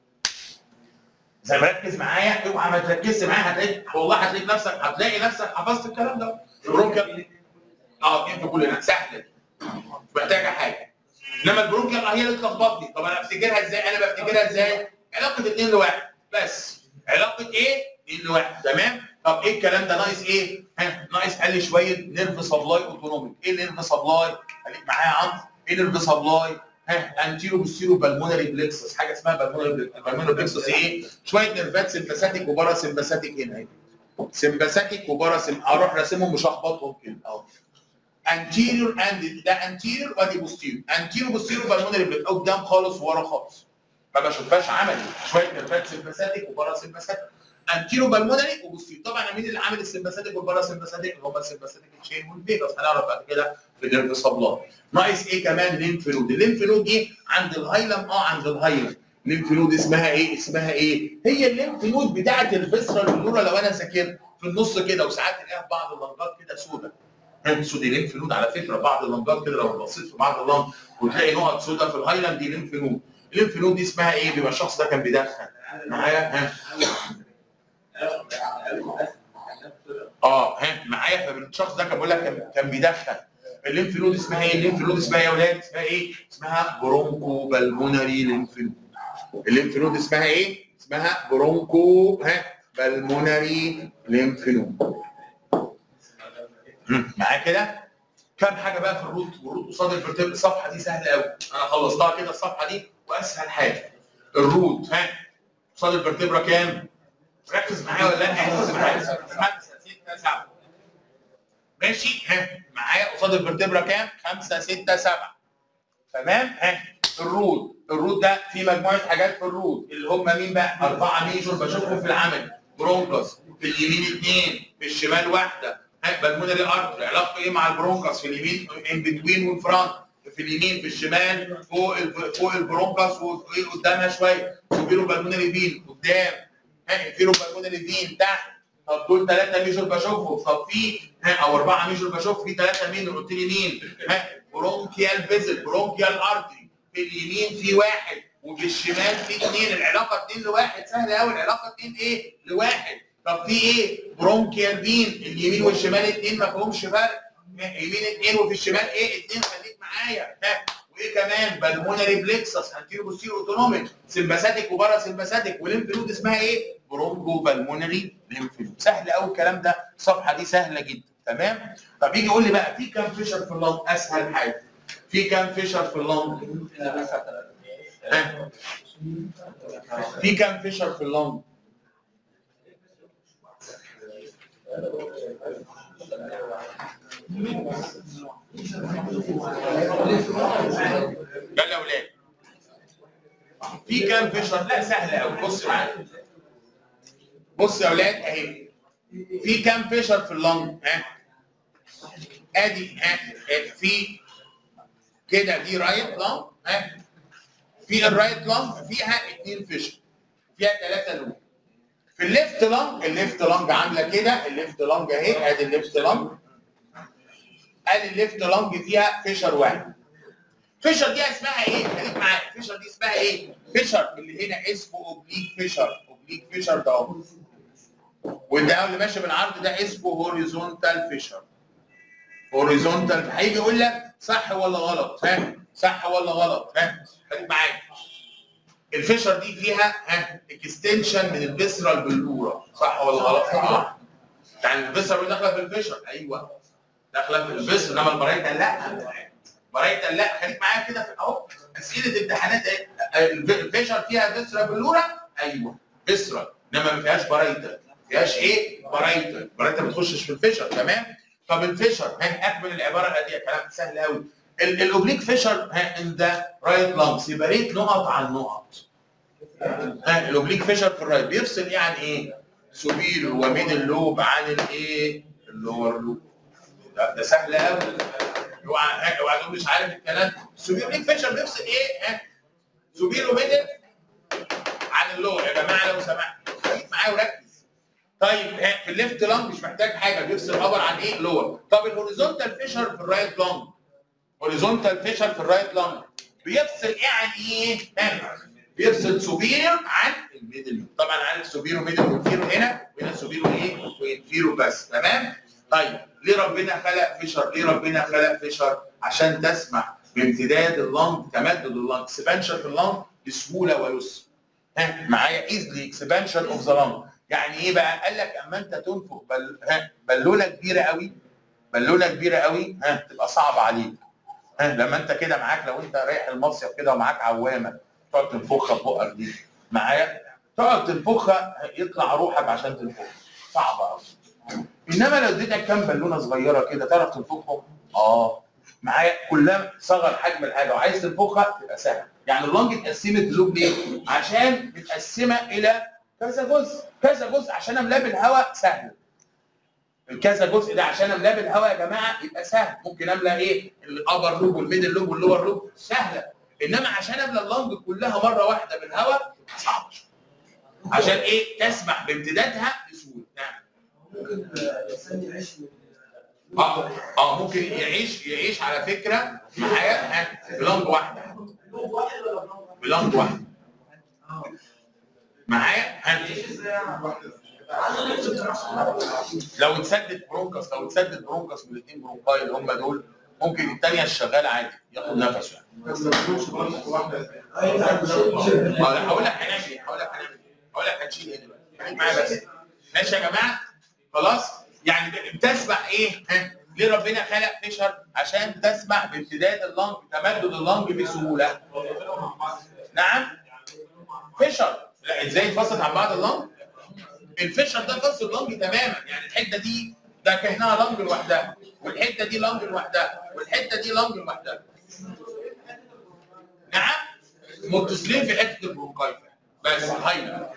زي ما ركز معايا اوعى ما تركزش معايا هتلاقي والله هتلاقي نفسك هتلاقي نفسك حفظت الكلام ده البرونكيال اه اثنين في كل هنا سهله مش محتاجه حاجه انما البرونكيال هي اللي تلخبطني طب انا افتكرها ازاي انا بفتكرها ازاي علاقه اثنين لواحد بس علاقه ايه اثنين لواحد تمام طب ايه الكلام ده ناقص ايه ها ناقص قال لي شويه نيرف سبلاي اوتونوميك ايه النيرف سبلاي خليك معايا يا عمرو ايه نيرف سبلاي ها انتيرو بوستيرو بالمونري بلكسس حاجه اسمها بالمونري بالمونري بلكسس ايه شويه نيرفات سمباثيك وبارا سمباثيك هنا اهي سمباثيك وبارا سم اروح راسمهم مشخبطهم كده اهو anterior and ده anterior وادي posterior anterior posterior بالمونري بلكسس قدام خالص ورا خالص ما بشوفهاش عملي شويه نيرفات سمباثيك وبارا سمباثيك انتيرو بالمونري وبوستيرو طبعا مين اللي عامل السمباثيك والبارا سمباثيك اللي هم السمباثيك تشين والفيجاس هنعرف بعد كده في النيرف سبلاي ناقص ايه كمان ليمف نود الليمف نود دي عند الهايلم اه عند الهايلم ليمف نود اسمها ايه اسمها ايه هي الليمف نود بتاعه الفيسرال بلورا لو انا ذاكرت في النص كده وساعات تلاقيها في بعض اللنجات كده سودا سودي ليمف نود على فكره بعض اللنجات كده لو بصيت في بعض اللنج وتلاقي نقط سودا في الهايلم دي ليمف نود الليمف نود دي اسمها ايه بيبقى الشخص ده كان بيدخن معايا ها اه ها معايا فالشخص ده كان بيقول لك كان- كان بيدخن الليمف نود اسمها ايه؟ الليمف نود اسمها ايه يا ولاد؟ اسمها ايه؟ اسمها برونكو بالمونري ليمف نود. الليمف نود اسمها ايه؟ اسمها برونكو ها بالمونري ليمف نود. مم، معايا كده؟ كام حاجه بقى في الروت والروت قصاد الفرتبر الصفحه دي سهله قوي انا خلصتها كده الصفحه دي واسهل حاجه الروت ها قصاد الفرتبرا كام؟ ركز معايا ولا لا؟ ركز معايا خمسه سته سبعه ماشي ها معايا قصاد الفرتبرا كام؟ خمسه سته سبعه تمام ها الروت الروت ده في مجموعه حاجات في الروت اللي هم مين بقى؟ اربعه ميجور بشوفهم في العمل برونكوس في اليمين اثنين في الشمال واحده ها بالمونري ارتري علاقته ايه مع البرونكوس في اليمين ان بتوين والفرونت في اليمين في الشمال فوق ال- فوق البرونكوس وايه قدامها شويه سوبيرو بالمونري فين قدام ها انفيرو بالمونري فين تحت طب دول ثلاثه ميجور بشوفهم طب في ها او اربعه ميجور بشوف في ثلاثه مين قلت لي مين ها برونكيال فيزل برونكيال ارتري في اليمين في واحد وفي الشمال في اثنين العلاقه اثنين لواحد سهله قوي العلاقه اثنين ايه لواحد طب في ايه برونكيال فين اليمين والشمال اثنين ما فيهمش فرق يمين اثنين وفي الشمال ايه اثنين خليك معايا ها وايه كمان بالمونري بليكسس انتيرو بوستيرو اوتونوميك سمباثيك وبارا سمباثيك وليمف نود اسمها ايه برونكو بالمونري ليمف نود سهل قوي الكلام ده الصفحه دي سهله جدا تمام طب يجي يقول لي بقى في كام فيشر في اللنج اسهل حاجه في كام فيشر في اللنج ها؟ في كام فيشر في اللنج يلا يا ولاد في كام فيشر لا سهله قوي بص معايا بص يا ولاد اهي في كام فيشر في اللنج ها ادي ها آه، في كده دي رايت لانج ها في الرايت لانج فيها اثنين فيشر فيها ثلاثه لوب في الليفت لانج الليفت لانج عامله كده الليفت لانج اهي ادي الليفت لانج ادي الليفت لانج فيها فيشر واحد فيشر دي اسمها ايه؟ خليك معايا فيشر دي اسمها ايه؟ فيشر اللي هنا اسمه اوبليك فيشر اوبليك فيشر ده اهو وده اللي ماشي بالعرض ده اسمه هوريزونتال فيشر هوريزونتال هيجي يقول لك صح ولا غلط ها صح ولا غلط ها خليك معايا الفيشر دي فيها ها اكستنشن من الفيسرال باللورا صح ولا غلط؟ اه يعني الفيسرال داخله في الفيشر ايوه داخله في الفيسر انما البرايتال لا برايتال لا خليك معايا كده في اهو اسئله امتحانات ايه الفيشر فيها فيسرال باللورا ايوه فيسرال انما ما فيهاش برايتال ما فيهاش ايه برايتال برايتال ما تخشش في الفيشر تمام طب الفيشر ها اكمل العباره الاتيه كلام سهل قوي الاوبليك فيشر ها ان ذا رايت لانج سيبريت نقط عن نقط ها الاوبليك فيشر في الرايت بيفصل ايه عن ايه؟ سوبير وميدل لوب عن الايه؟ اللور لوب ده, ده سهل قوي اوعى اوعى تقول مش عارف الكلام السوبير ليك فيشر بيفصل ايه؟ ها سوبير وميدل عن اللور يا جماعه لو سمحت خليك معايا وركز طيب ها في الليفت لانج مش محتاج حاجه بيفصل ابر عن ايه؟ لور طب الهوريزونتال فيشر في الرايت لانج هوريزونتال فيشر في الرايت لانج بيفصل ايه عن ايه؟ ها بيفصل سوبيريور عن الميدل طبعا عارف سوبيرو ميدل وانفيرو هنا وهنا سوبيرو ايه وانفيرو بس تمام طيب ليه ربنا خلق فيشر ليه ربنا خلق فيشر عشان تسمح بامتداد اللنج تمدد اللنج اكسبانشن في اللنج بسهوله ويسر ها معايا ايزلي اكسبانشن اوف ذا لنج يعني ايه بقى قال لك اما انت تنفخ بل... ها بالونه كبيره قوي بالونه كبيره قوي ها تبقى صعبه عليك ها لما انت كده معاك لو انت رايح المصيف كده ومعاك عوامه تقعد تنفخها ببقك دي معايا تقعد تنفخها يطلع روحك عشان تنفخ صعبه قوي انما لو اديتك كام بالونه صغيره كده تعرف تنفخهم اه معايا كلما صغر حجم الحاجه وعايز تنفخها تبقى سهل يعني اللنج اتقسمت لوب ليه؟ عشان متقسمه الى كذا جزء كذا جزء عشان املاه بالهواء سهل الكذا جزء ده عشان املاه بالهواء يا جماعه يبقى سهل ممكن املى ايه الابر لوب والميدل لوب واللور لوب سهله انما عشان املى اللنج كلها مره واحده بالهواء صعب عشان ايه تسمح بامتدادها بسهوله نعم ممكن الانسان يعيش من اه اه ممكن يعيش يعيش على فكره معايا ها، بلنج واحده لوب واحد ولا بلوب بلنج واحده اه معايا ها، يعيش ازاي عنده نفس التنفس. لو اتسدد برونكس لو اتسدد برونكس من الاثنين برونكاي اللي هم دول ممكن الثانيه الشغاله عادي ياخد نفسه يعني بس ما تكونش برضه واحده أيوة، شيل- شيل. اه لا هقول لك هنعمل ايه هقول لك هنعمل ايه هقول لك هنشيل ايه دلوقتي خليك معايا بس ماشي يا جماعه خلاص يعني بتسمح ايه ها ليه ربنا خلق فيشر عشان تسمح بامتداد اللنج تمدد اللنج بسهوله نعم فيشر لا ازاي يتفصل عن بعض اللنج الفيشر ده فصل اللنج تماما يعني الحته دي ده كانها لنج لوحدها والحته دي لنج لوحدها والحته دي لنج لوحدها نعم متصلين في حته البرونكاي بس هايله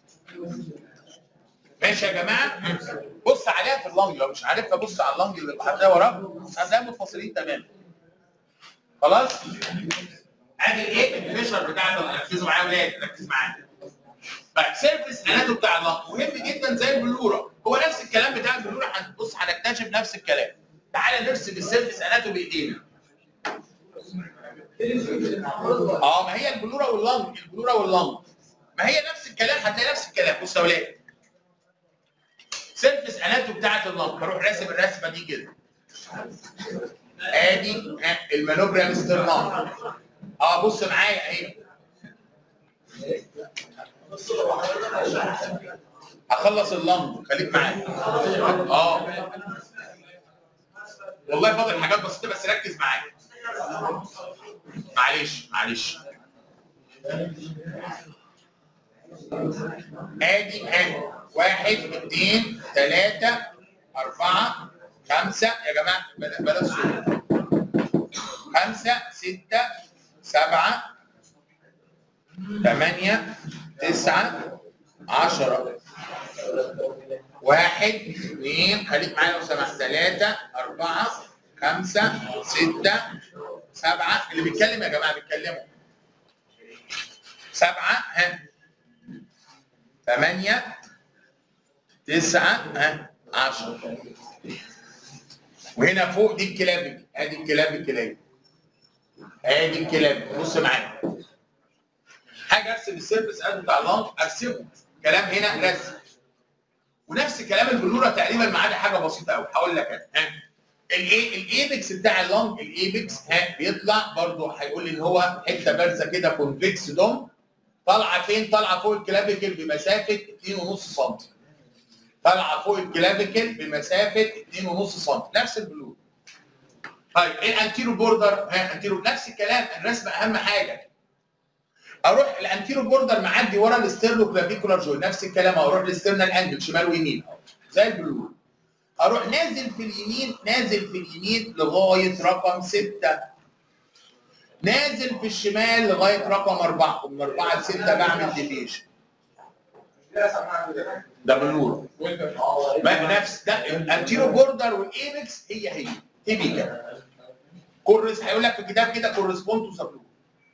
ماشي يا جماعه بص عليها في اللنج لو مش عارفها بص على اللنج اللي هتلاقيها وراك هتلاقيها متفصلين تماما خلاص ادي ايه الفيشر بتاعت اللنج. ركزوا معايا يا ولاد ركز معايا طيب سيرفيس اناتو بتاع اللنج مهم جدا زي البلوره هو نفس الكلام بتاع البلوره هنبص هنكتشف نفس الكلام تعالى نرسم السيرفيس اناتو بايدينا اه ما هي البلوره واللنج البلوره واللنج ما هي نفس الكلام هتلاقي نفس الكلام بص يا ولاد سيرفيس اناتو بتاعت اللنج هروح راسم الرسمه دي كده ادي ها، المانوبرا الاسترنال اه بص معايا اهي هخلص اللنج خليك معايا اه والله فاضل حاجات بسيطه بس ركز معايا معلش معلش ادي ادي واحد اثنين ثلاثة أربعة خمسة يا جماعة بلا- بلاش صوت. خمسة ستة سبعة ثمانية تسعة عشرة واحد اثنين خليك معايا لو سمحت ثلاثة أربعة خمسة ستة سبعة اللي بيتكلم يا جماعة بيتكلموا سبعة ها ثمانية تسعة ها 10 وهنا فوق دي الكلاب ادي الكلاب الكلاب ادي الكلاب بص معايا حاجه ارسم السيرفس اد بتاع اللانج ارسمه كلام هنا رسم ونفس كلام البلوره تقريبا ما عدا حاجه بسيطه قوي هقول لك انا ها الايه الايبكس بتاع اللانج الايبكس ها بيطلع برضه هيقول لي ان هو حته بارزه كده كونفكس دوم طالعه فين؟ طالعه فوق الكلافيكل بمسافه 2.5 سم طالعه فوق الكلافيكل بمسافه 2.5 سم نفس البلور طيب الانتيرو بوردر ها انتيرو نفس الكلام الرسم اهم حاجه اروح الانتيرو بوردر معدي ورا الاسترنو كلافيكولار جوي نفس الكلام اروح الاسترنال انجل شمال ويمين زي البلور اروح نازل في اليمين نازل في اليمين لغايه رقم 6 نازل في الشمال لغايه رقم 4 ومن 4 ل 6 بعمل ديفيشن ده بلور ما نفس ده الانتيرو بوردر والايبكس هي هي تيبيكال كورس هيقول لك في الكتاب كده كورسبوند تو سبلور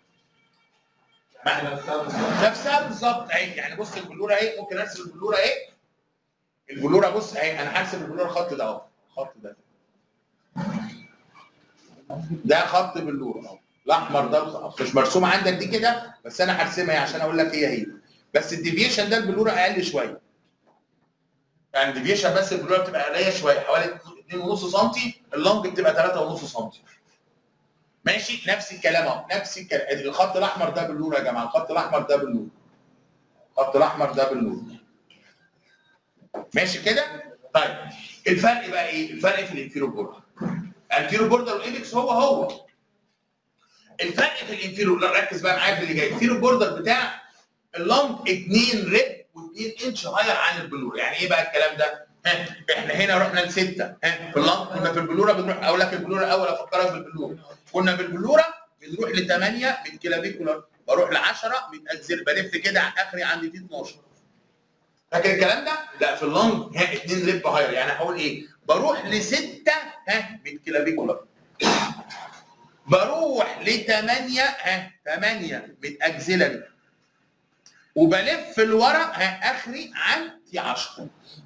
نفسها بالظبط اهي يعني بص البلوره اهي ممكن ارسم البلوره اهي البلوره بص اهي انا هرسم البلوره الخط ده اهو الخط ده ده خط بلوره اهو الاحمر ده مش مرسوم عندك دي كده بس انا هرسمها اهي عشان اقول لك هي هي بس الديفيشن ده البلوره اقل شويه يعني الديفيشن بس البلوره بتبقى قليله شويه حوالي 2.5 سم اللونج بتبقى 3.5 سم ماشي نفس الكلام اهو نفس الكلام الخط الاحمر ده بالنور يا جماعه الخط الاحمر ده بالنور الخط الاحمر ده بالنور ماشي كده طيب الفرق بقى ايه الفرق في الانفيرو بوردر الانفيرو بوردر والايبكس هو هو الفرق في الانفيرو لا ركز بقى معايا في اللي جاي الانفيرو بوردر بتاع اللونج 2 ريب و2 انش هاير عن البلور يعني ايه بقى الكلام ده ها احنا هنا رحنا لسته ها في اللونج كنا في البلوره بنروح اقول لك البلوره الاول افكرك بالبلوره كنا بالبلوره بنروح ل 8 من كلافيكولار بروح ل 10 متاجزل بلف كده اخري عند دي 12 فاكر الكلام ده؟ لا في اللونج ها 2 ريب هاير يعني هقول ايه؟ بروح ل 6 ها من كلافيكولار بروح ل 8 ها 8 متاجزله وبلف لورا ها اخري عن تي 10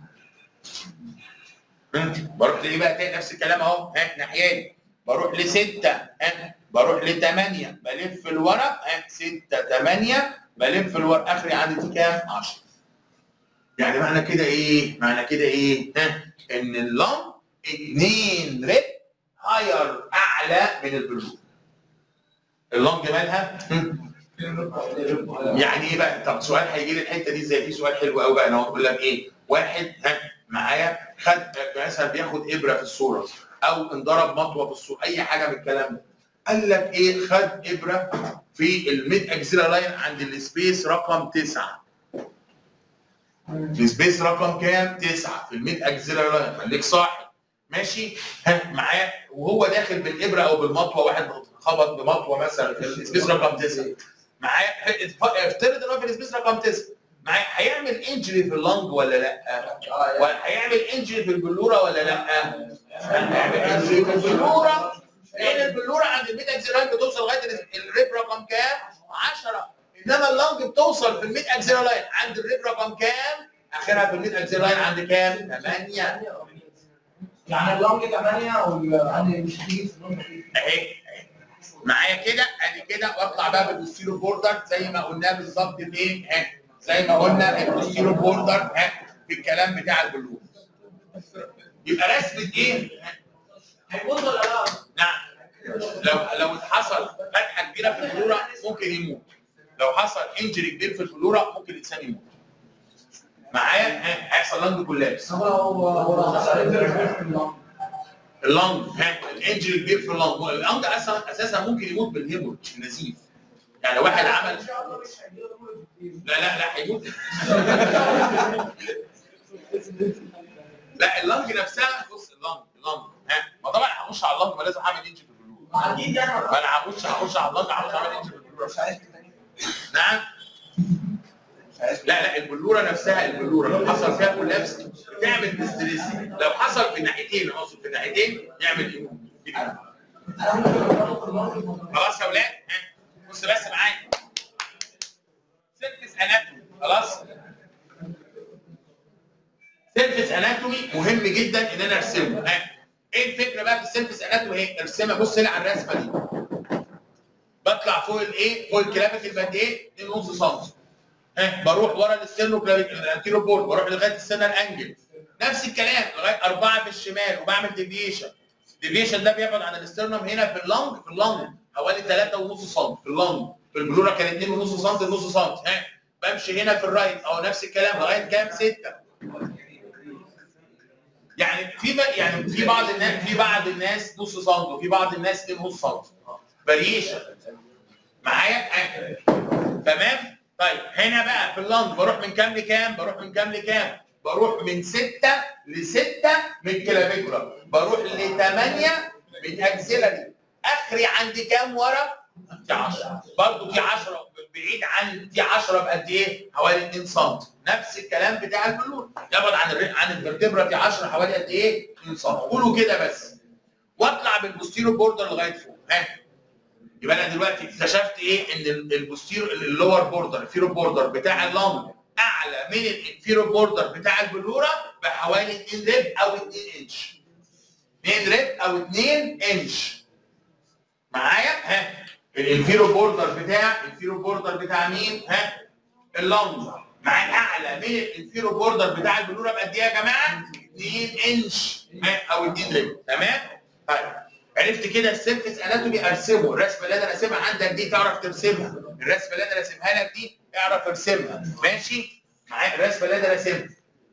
بروح لايه بقى تاني نفس الكلام اهو ها ناحياني بروح لستة ها بروح لثمانية بلف لورا ها ستة ثمانية بلف لورا اخري عندي دي كام؟ 10 يعني معنى كده ايه؟ معنى كده ايه؟ ها ان اللم 2 ريب هاير اعلى من البلوغ اللونج مالها؟ يعني ايه بقى؟ طب سؤال هيجي لي الحته دي ازاي؟ في سؤال حلو قوي بقى انا بقول لك ايه؟ واحد ها معايا خد مثلا بياخد ابره في الصوره او انضرب مطوه في الصوره اي حاجه من الكلام ده قال لك ايه خد ابره في الميد اكسيلا لاين عند السبيس رقم تسعه السبيس رقم كام؟ تسعه في الميد اكسيلا لاين خليك صاحي ماشي ها معايا وهو داخل بالابره او بالمطوه واحد خبط بمطوه مثلا في السبيس رقم تسعه معايا افترض ان هو في السبيس رقم تسعه معايا هيعمل انجري في اللنج ولا لا؟ ولا هيعمل انجري في البلوره ولا لا؟ هيعمل انجري في البلوره لان البلوره عند الميد اكسيلاين بتوصل لغايه الريب رقم كام؟ 10 انما اللنج بتوصل في الميد اكسيلاين عند الريب رقم كام؟ اخرها في الميد اكسيلاين عند كام؟ 8 يعني اللونج 8 والعندي مش كتير اهي معايا كده ادي كده واطلع بقى بالبوستيرو بوردر زي ما قلناه بالظبط فين؟ ها زي ما قلنا البوستيرو بوردر ها في الكلام بتاع البلوغ يبقى رسمه ايه؟ هيموت ولا لا؟ نعم لو لو حصل فتحه كبيره في البلوره ممكن يموت لو حصل انجري كبير في البلوره ممكن الانسان يموت معايا ها هيحصل لانج كولابس هو هو هو حصل ايه في اللونج؟ اللنج ها الانجري كبير في اللنج اللنج اساسا اساسا ممكن يموت بالهيموريج النزيف يعني واحد عمل ان شاء الله مش هيجيله لا لا لا هيموت لا اللنج نفسها بص اللنج اللنج ها ما طبعا هخش على اللنج ما لازم اعمل انجري في البلوره اكيد يعني ما انا هخش هخش على اللنج هخش اعمل انجري في البلوره مش عايز كده نعم لا لا البلوره نفسها البلوره لو حصل فيها كولابس تعمل ديستريس لو حصل في الناحيتين اقصد في الناحيتين يعمل ايه؟ انا ممكن اضربه في اللونج خلاص يا ولاد ها بص بس معايا سيرفيس اناتومي خلاص سيرفيس اناتومي مهم جدا ان انا ارسمه ها ايه الفكره بقى في السيرفيس اناتومي ايه ارسمها بص هنا على الرسمه دي بطلع فوق الايه فوق الكلافيكل بقد ايه 2.5 سم ها بروح ورا الاسترنو الانتيرو بورد بروح لغايه السنه الانجل نفس الكلام لغايه اربعه في الشمال وبعمل ديفيشن الديفيشن ده بيبعد عن الاسترنم هنا في اللنج في اللنج حوالي 3.5 سم في اللنج في البلورا كان 2.5 سم نص سم ها بمشي هنا في الرايت او نفس الكلام لغايه كام 6 يعني في بق- يعني في بعض الناس في بعض الناس نص سم وفي بعض الناس 2.5 سم فاريشن معايا آه. تمام طيب هنا بقى في اللنج بروح من كام لكام بروح من كام لكام بروح من 6 ل 6 من كلافيكولا بروح ل 8 من اكسلري اخري عند كام ورا دي 10 برضه دي 10 بعيد عن دي 10 بقد ايه حوالي 2 سم نفس الكلام بتاع البلور يبعد عن الر- عن الفرتبرا دي 10 حوالي قد ايه 2 سم قولوا كده بس واطلع بالبوستيرو بوردر لغايه فوق ها يبقى انا دلوقتي اكتشفت ايه ان ال- البوستيرو اللور بوردر الفيرو بوردر بتاع اللونج اعلى من الانفيرو بوردر بتاع البلوره بحوالي 2 ريب او 2 انش 2 ريب او 2 انش معايا ها الانفيرو بوردر بتاع الانفيرو بوردر بتاع مين ها اللونج مع الاعلى من الانفيرو بوردر بتاع البلوره بقد ايه يا جماعه 2 انش ها او 2 ريب تمام طيب عرفت كده السيرفيس اناتومي ارسمه الرسمه اللي انا راسمها عندك دي تعرف ترسمها الرسمه اللي انا راسمها لك دي اعرف ارسمها ماشي معايا الرسمه اللي انا راسمها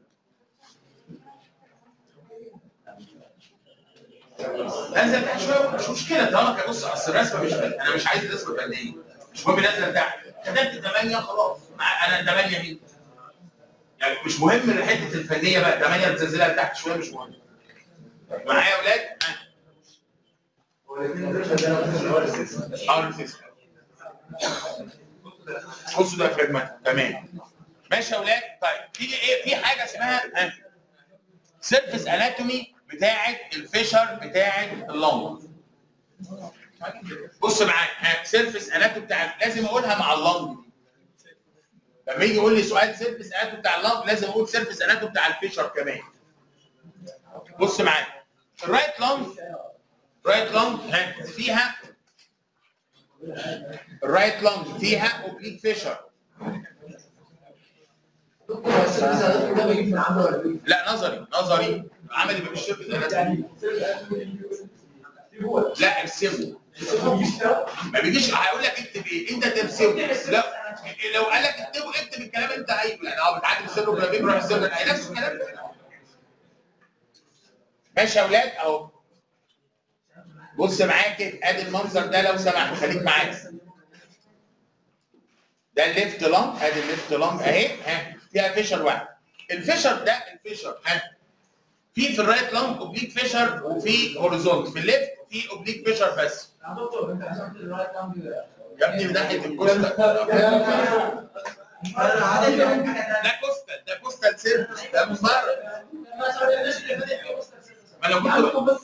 انزل تحت شويه مش مشكله طالما بص اصل الرسمه مش انا مش عايز رسمه فنيه مش مهم نازله تحت كتبت 8 خلاص مع- انا 8 هنا يعني مش مهم حته الفنيه بقى 8 بتنزلها تحت شويه مش مهم معايا يا اولاد؟ حاول تسمع بصوا ده فراجمنت تمام ماشي يا اولاد طيب في ايه في حاجه اسمها سيرفيس اناتومي بتاعه الفيشر بتاعه اللنج بص معايا سيرفيس اناتومي بتاع لازم اقولها مع اللنج لما يجي يقول لي سؤال سيرفيس اناتومي بتاع اللنج لازم اقول سيرفيس اناتومي بتاع الفيشر كمان بص معايا الرايت لانج رايت لانج فيها الرايت لانج فيها اوبليك فيشر لا نظري نظري عملي ما بالشرط لا ارسمه ما بيجيش هيقول لك اكتب ايه انت ترسمه لو لو قال لك اكتبه اكتب الكلام انت قايله يعني اه بتعدي السر وجرافيك روح السر هي نفس الكلام ماشي يا اولاد اهو بص معايا كده ادي المنظر ده لو سمحت خليك معايا ده الليفت لانج ادي الليفت لانج اهي ها فيها فيشر واحد الفيشر ده الفيشر ها في في الرايت لانج اوبليك فيشر وفي هوريزونت في الليفت في اوبليك فيشر بس يا ابني من ناحيه الكوستا ده كوستال ده كوستال سيرفيس ده مصارع ما انا كنت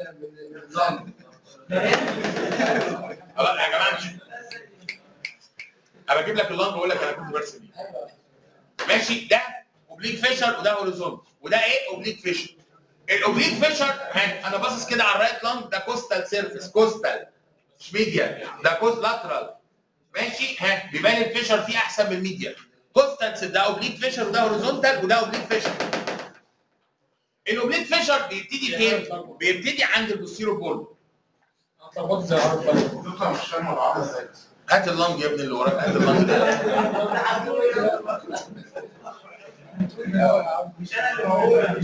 خلاص يا جماعه مش انا بجيب لك اللنج واقول لك انا كنت برسم ايه ماشي ده اوبليك فيشر وده هوريزونت وده ايه اوبليك فيشر الاوبليك فيشر ها انا باصص كده على الرايت لانج ده كوستال سيرفيس كوستال مش ميديا ده كوست لاترال ماشي ها بيبان الفيشر فيه احسن من الميديا كوستال ده اوبليك فيشر وده هوريزونتال وده اوبليك فيشر الاوبليك فيشر بيبتدي فين؟ بيبتدي عند البوستيرو بول هات اللنج يا ابني اللي وراك هات اللنج ده مش انا اللي موجود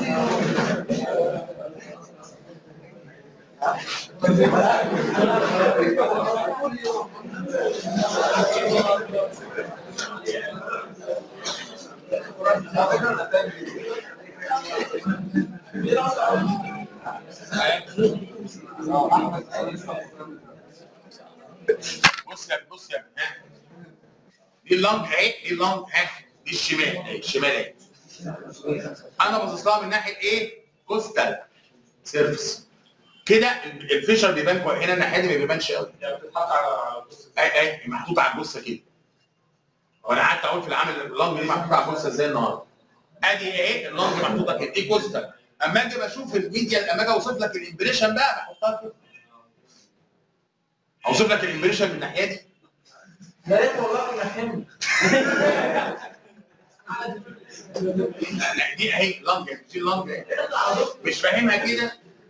بص يا بص يا ها دي اللنج اهي دي اللنج ها دي الشمال اهي الشمال اهي انا باصص لها من ناحيه ايه؟ كوستال سيرفيس كده الفيشر بيبان كويس هنا الناحيه دي ما بيبانش قوي اي اي محطوط على الجثه كده وانا قعدت اقول في العمل اللنج دي محطوطه على الجثه ازاي النهارده ادي ايه اللونج محطوطه كده دي كوستال اما اجي بشوف الميديا اما اجي اوصف لك الامبريشن بقى بحطها كده اوصف لك الامبريشن من الناحيه دي يا ريت والله كنا فهمنا لا لا دي اهي لونج دي لونج اهي. مش فاهمها كده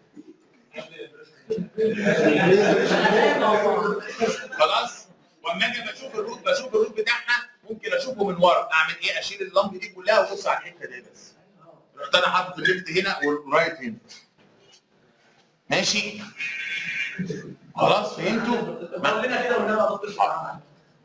خلاص واما اجي بشوف الروت بشوف الروت بتاعها ممكن اشوفه من ورا اعمل ايه اشيل اللمبه دي كلها وابص على الحته دي بس رحت انا حاطط الليفت هنا والرايت هنا ماشي خلاص فهمتوا؟ قول لنا كده والنبي ابص الشعر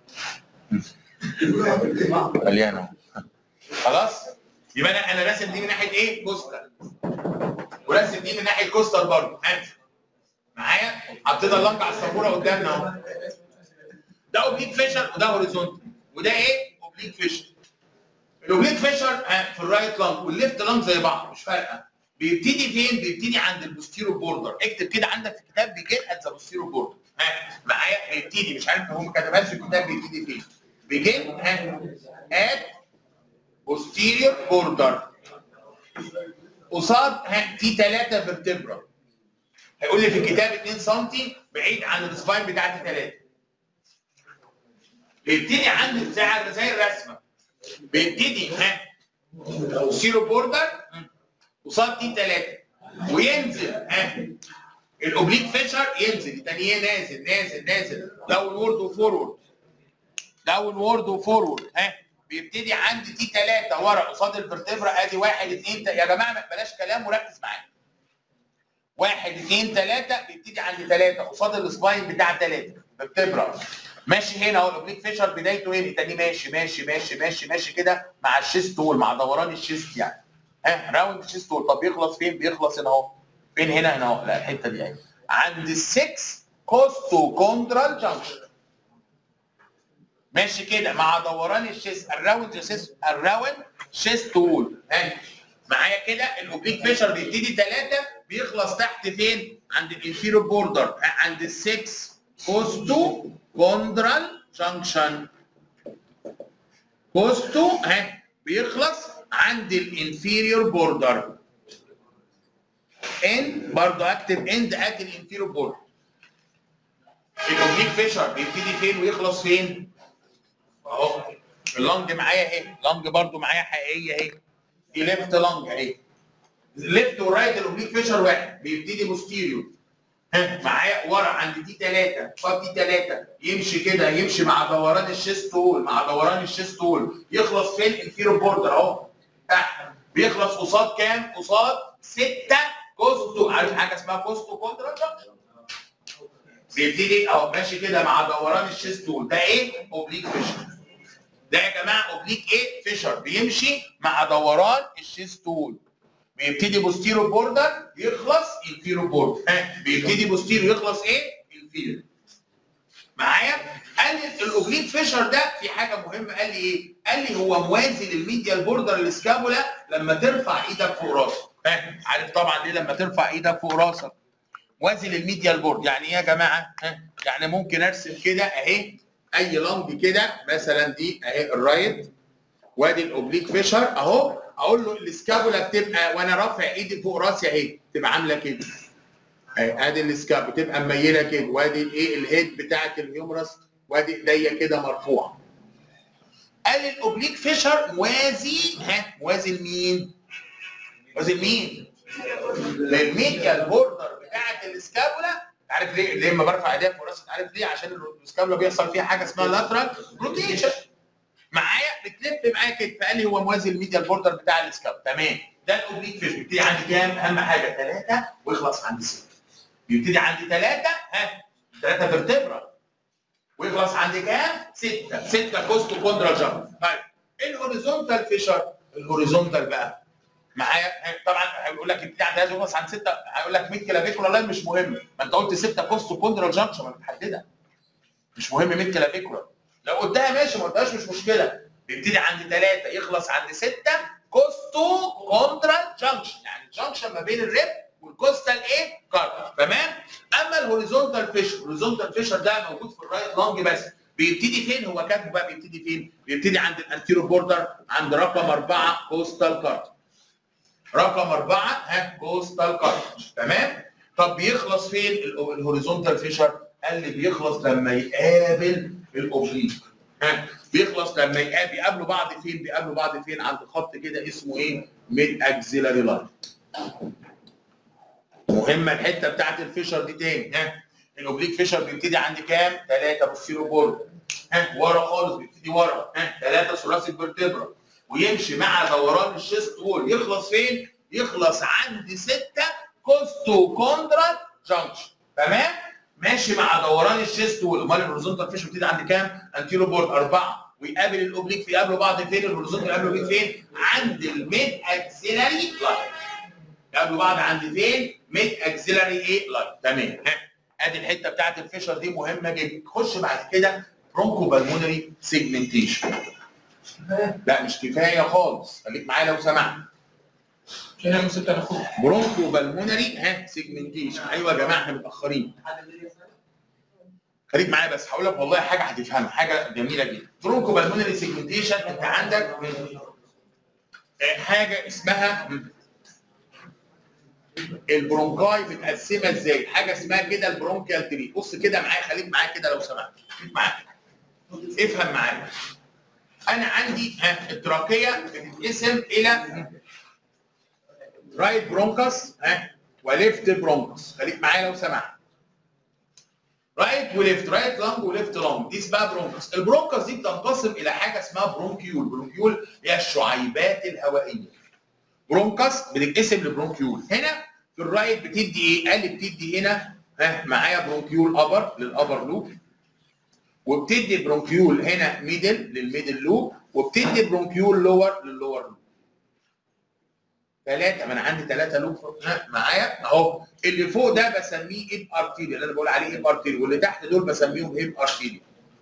مليانه خلاص يبقى انا انا راسم دي من ناحيه ايه؟ كوستال وراسم دي من ناحيه كوستال برضه هات معايا حطينا اللمبه على السبوره قدامنا اهو ده اوبليك فيشر وده هوريزونتال وده ايه؟ اوبليك فيشر الاوبليك فيشر ها، في الرايت لانج والليفت لانج زي بعض مش فارقه بيبتدي فين؟ بيبتدي عند البوستيرو بوردر اكتب كده عندك في الكتاب بيجين ات ذا بوستيرو بوردر ها معايا بيبتدي مش عارف هو ما كتبهاش في الكتاب بيبتدي فين بيجين ها ات بوستيريور بوردر قصاد ها في ثلاثه فيرتبرا هيقول لي في الكتاب 2 سم بعيد عن السباين بتاعتي 3 بيبتدي عند زي زي الرسمه بيبتدي ها سيرو بوردر قصاد دي 3 وينزل ها الاوبليك فيشر ينزل تانية نازل نازل نازل داون وورد وفورورد داون وورد وفورورد ها بيبتدي عند دي 3 ورا قصاد الفرتبرا ادي 1 2 يا جماعه ما- بلاش كلام وركز معايا واحد اثنين ثلاثة بيبتدي عند ثلاثة قصاد السباين بتاع ثلاثة فبتبرأ ماشي هنا اهو الاوبليك فيشر بدايته هنا تاني ماشي ماشي ماشي ماشي ماشي كده مع الشيست تول مع دوران الشيست يعني ها راوند الشيست تول طب بيخلص فين؟ بيخلص هنا اهو فين هنا هنا اهو لا الحتة دي اهي عند السكس كوستو كوندرال جانكشن ماشي كده مع دوران الشيست الراوند شيست الراوند شيست تول ها معايا كده الاوبليك فيشر بيبتدي ثلاثة بيخلص تحت فين؟ عند الانفيرو بوردر عند السكس كوستو كوندرال جانكشن كوستو ها بيخلص عند الانفيريور بوردر ان برضه اكتب اند ات الانفيريور بوردر الاوبليك فيشر بيبتدي فين ويخلص فين؟ اهو اللونج معايا اهي لونج برضه معايا حقيقيه اهي دي ليفت لونج اهي ليفت ورايت الاوبليك فيشر واحد بيبتدي بوستيريو ها معايا ورا عند دي ثلاثة قصاد دي ثلاثة يمشي كده يمشي مع دوران الشيست تول مع دوران الشيست تول يخلص فين الفيرو بوردر اهو تحت بيخلص قصاد كام؟ قصاد ستة كوستو عارف حاجة اسمها كوستو كونترا بيبتدي اهو ماشي كده مع دوران الشيست تول ده ايه؟ اوبليك فيشر ده يا جماعه اوبليك ايه؟ فيشر بيمشي مع دوران الشيست تول بيبتدي بوستيرو بوردر يخلص انفيرو بوردر ها بيبتدي بوستيرو يخلص ايه؟ انفيرو معايا؟ قال لي الاوبليك فيشر ده في حاجه مهمه قال لي ايه؟ قال لي هو موازي للميديال بوردر الاسكابولا لما ترفع ايدك فوق راسك ها عارف طبعا ليه لما ترفع ايدك فوق راسك موازي للميديال بورد يعني ايه يا جماعه؟ ها يعني ممكن ارسم كده اهي اي لمب كده مثلا دي اهي الرايت وادي الاوبليك فيشر اهو اقول له الاسكابولا بتبقى وانا رافع ايدي فوق راسي اهي تبقى عامله كده اهي ادي الاسكاب بتبقى مميله كده وادي الايه الهيد بتاعت الهيومرس وادي ايديا كده مرفوعه قال الاوبليك فيشر موازي ها موازي لمين؟ موازي لمين؟ للميديال بوردر بتاعت الاسكابولا عارف ليه؟ ليه لما برفع ايديا فوق راسي عارف ليه؟ عشان الاسكابولا بيحصل فيها حاجه اسمها لاترال روتيشن معايا بتلف معايا كده فقال لي هو موازي الميديال بوردر بتاع الاسكاب تمام ده الاوبليك فيش بيبتدي عند كام؟ اهم حاجه ثلاثه ويخلص عند سته بيبتدي عند ثلاثه ها ثلاثه فيرتبرا ويخلص عند كام؟ سته سته كوستو كوندرا جامب طيب الهوريزونتال فيشر الهوريزونتال بقى معايا طبعا هيقول لك ابتدي عند هذا يخلص عند سته هيقول لك 100 كلافيكولا لاين مش مهم ما انت قلت سته كوستو كوندرا جانكشن متحدده مش مهم 100 كلافيكولا لو قلتها ماشي ما قلتهاش مش مشكله بيبتدي عند ثلاثه يخلص عند سته كوستو كونترال جانكشن يعني جانكشن ما بين الريب والكوستال ايه؟ كارت تمام؟ اما الهوريزونتال فيشر الهوريزونتال فيشر ده موجود في الرايت لونج بس بيبتدي فين هو كاتبه بقى بيبتدي فين بيبتدي عند الانتيرو بوردر عند رقم أربعة كوستال كارت رقم أربعة ها كوستال كارت تمام طب بيخلص فين ال- الهوريزونتال فيشر قال لي بيخلص لما يقابل الاوبليك ها بيخلص لما يقابل بيقابلوا بعض فين بيقابلوا بعض فين عند خط كده اسمه ايه ميد اكزيلاري لاين مهمه الحته بتاعت الفيشر دي تاني ها الاوبليك فيشر بيبتدي عند كام؟ 3 بوستيرو بورد ها ورا خالص بيبتدي ورا ها 3 ثلاثي فيرتبرا ويمشي مع دوران الشيست وول يخلص فين؟ يخلص عند 6 كوستو كوندرا جانكشن تمام؟ ماشي مع دوران الشيست وول امال الهوريزونتال فيشر بيبتدي عند كام؟ انتيرو بورد 4 ويقابل الاوبليك بيقابلوا بعض فين؟ الهوريزونتال يقابلوا الاوبليك فين؟ عند الميد اكسيلاري لاين يقابلوا بعض عند فين؟ ميد اكسيلاري ايه لاين تمام ها ادي الحته بتاعت الفيشر دي مهمه جدا خش بعد كده برونكو بالمونري سيجمنتيشن لا مش كفايه خالص خليك معايا لو سمحت عشان انا مسكت انا اخوك برونكو بالمونري ها سيجمنتيشن ايوه يا جماعه احنا متاخرين خليك معايا بس هقول لك والله حاجه هتفهمها حاجه جميله جدا برونكو بالمونري سيجمنتيشن انت عندك آه، حاجه اسمها البرونكاي متقسمه ازاي؟ حاجه اسمها كده البرونكيال تري، بص كده معايا خليك معايا كده لو سمحت، خليك معايا. افهم معايا. انا عندي ها التراكيه بتتقسم الى رايت برونكس ها وليفت برونكس، خليك معايا لو سمحت. رايت وليفت، رايت لانج وليفت لانج، دي اسمها برونكس، البرونكس دي بتنقسم الى حاجه اسمها برونكيول، برونكيول هي الشعيبات الهوائيه. برونكس بتتقسم لبرونكيول هنا في الرايت بتدي ايه؟ قال لي بتدي هنا ها معايا برونكيول ابر للابر لوب وبتدي برونكيول هنا ميدل للميدل لوب وبتدي برونكيول لور لللور لوب ثلاثة ما انا عندي ثلاثة لوب ها معايا اهو اللي فوق ده بسميه ايب ارتيريا اللي انا بقول عليه ايب ارتيريا واللي تحت دول بسميهم ايب ارتيريا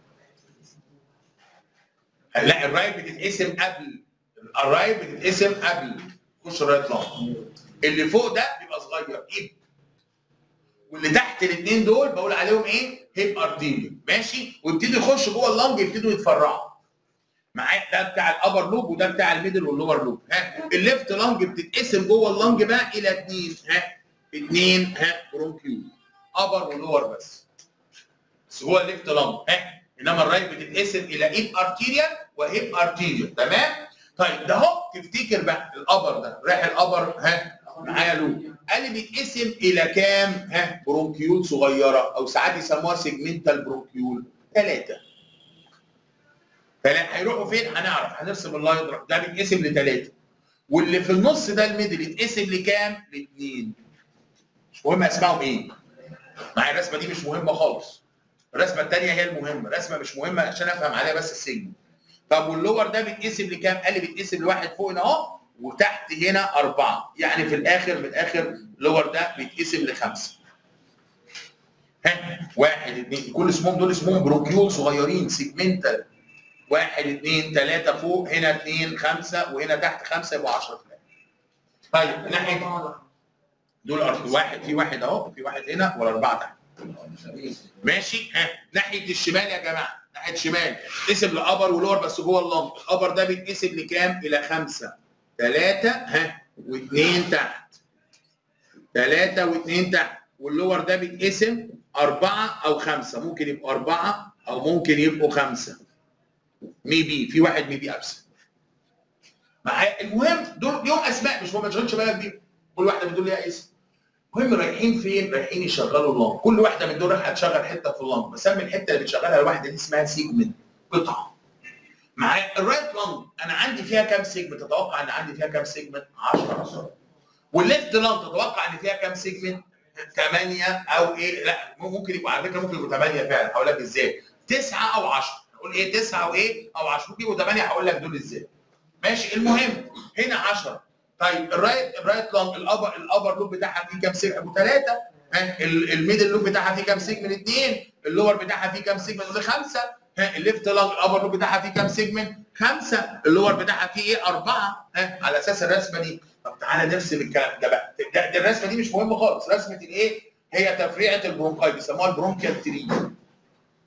لا الرايت بتتقسم قبل الرايت بتتقسم قبل خش رايت لانج اللي فوق ده بيبقى صغير ايب واللي تحت الاثنين دول بقول عليهم ايه؟ هيب ارتيريا ماشي ويبتدي يخش جوه اللنج يبتدوا يتفرعوا معايا ده بتاع الابر لوب وده بتاع الميدل واللور لوب ها الليفت لانج بتتقسم جوه اللنج بقى الى اثنين ها اثنين ها برونكيول ابر ولور بس بس هو الليفت لانج ها انما الرايت بتتقسم الى ايب ارتيريال وهيب ارتيريال تمام طيب ده اهو تفتكر بقى الابر ده رايح الابر ها معايا لوب قال لي بيتقسم الى كام ها برونكيول صغيره او ساعات يسموها سيجمنتال برونكيول ثلاثه ثلاثه هيروحوا فين هنعرف هنرسم اللاين ده بيتقسم لثلاثه واللي في النص ده الميدل يتقسم لكام لاثنين مش مهم اسمائهم ايه معايا الرسمه دي مش مهمه خالص الرسمه الثانيه هي المهمه الرسمه مش مهمه عشان افهم عليها بس السجن طب واللور ده بيتقسم لكام قال لي بيتقسم لواحد فوق هنا اهو وتحت هنا أربعة يعني في الآخر من الآخر لور ده بيتقسم لخمسة ها واحد اثنين كل اسمهم دول اسمهم برونكيول صغيرين سيجمنتال واحد اثنين ثلاثة فوق هنا اثنين خمسة وهنا تحت خمسة يبقوا 10 طيب ناحية دول أرض واحد في واحد أهو في واحد هنا والأربعة تحت ماشي ها ناحية الشمال يا جماعة ناحية الشمال قسم لأبر ولور بس جوه اللنج الأبر ده بيتقسم لكام؟ إلى خمسة ثلاثة ها واثنين تحت ثلاثة واثنين تحت واللور ده بيتقسم أربعة أو خمسة ممكن يبقوا أربعة أو ممكن يبقوا خمسة ميبي في واحد ميبي أبسنت معايا المهم دول ليهم أسماء مش ما تشغلش بالك بيهم كل واحدة من دول ليها اسم المهم رايحين فين؟ رايحين يشغلوا اللنج كل واحدة من دول رايحة تشغل حتة في اللنج بسمي الحتة اللي بتشغلها الواحدة دي اسمها سيجمنت قطعة معايا الرايت لانج انا عندي فيها كام سيجمنت تتوقع ان عندي فيها كام سيجمنت 10 والليفت لانج تتوقع ان فيها كام سيجمنت 8 او ايه لا ممكن يبقوا على فكره ممكن يبقوا 8 فعلا هقول لك ازاي 9 او 10 هقول ايه 9 وايه او 10 ممكن يبقوا 8 هقول لك دول ازاي ماشي المهم هنا 10 طيب الرايت الرايت لانج الابر الابر لوب بتاعها فيه كام سيجمنت ثلاثه ها الميدل لوب بتاعها فيه كام سيجمنت اثنين اللور بتاعها فيه كام سيجمنت خمسه ها الليفت لانج الابر لوب بتاعها فيه كام سيجمنت؟ خمسه اللور بتاعها فيه ايه؟ اربعه ها على اساس الرسمه دي طب تعالى نرسم الكلام ده بقى ده, ده الرسمه دي مش مهمه خالص رسمه الايه؟ هي تفريعه البرونكاي بيسموها البرونكيال تري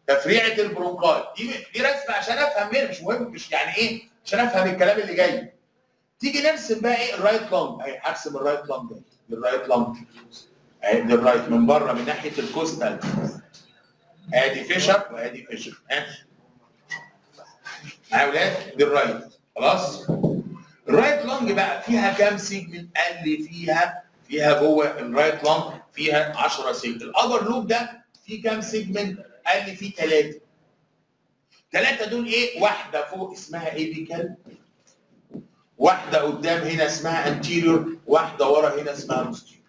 تفريعه البرونكاي دي دي رسمه عشان افهم منها مش مهم مش يعني ايه عشان افهم الكلام اللي جاي تيجي نرسم بقى ايه الرايت لونج اهي هرسم الرايت لونج ده الرايت لونج اهي دي الرايت من بره من ناحيه الكوستال ادي فيشر وادي فيشر ها معايا يا ولاد دي الرايت خلاص الرايت لونج بقى فيها كام سيجمنت قال لي فيها فيها جوه الرايت لونج فيها 10 سيجمنت الابر لوب ده فيه كام سيجمنت قال لي فيه ثلاثه ثلاثه دول ايه واحده فوق اسمها ايبيكال واحده قدام هنا اسمها انتيريور واحده ورا هنا اسمها بوستيريور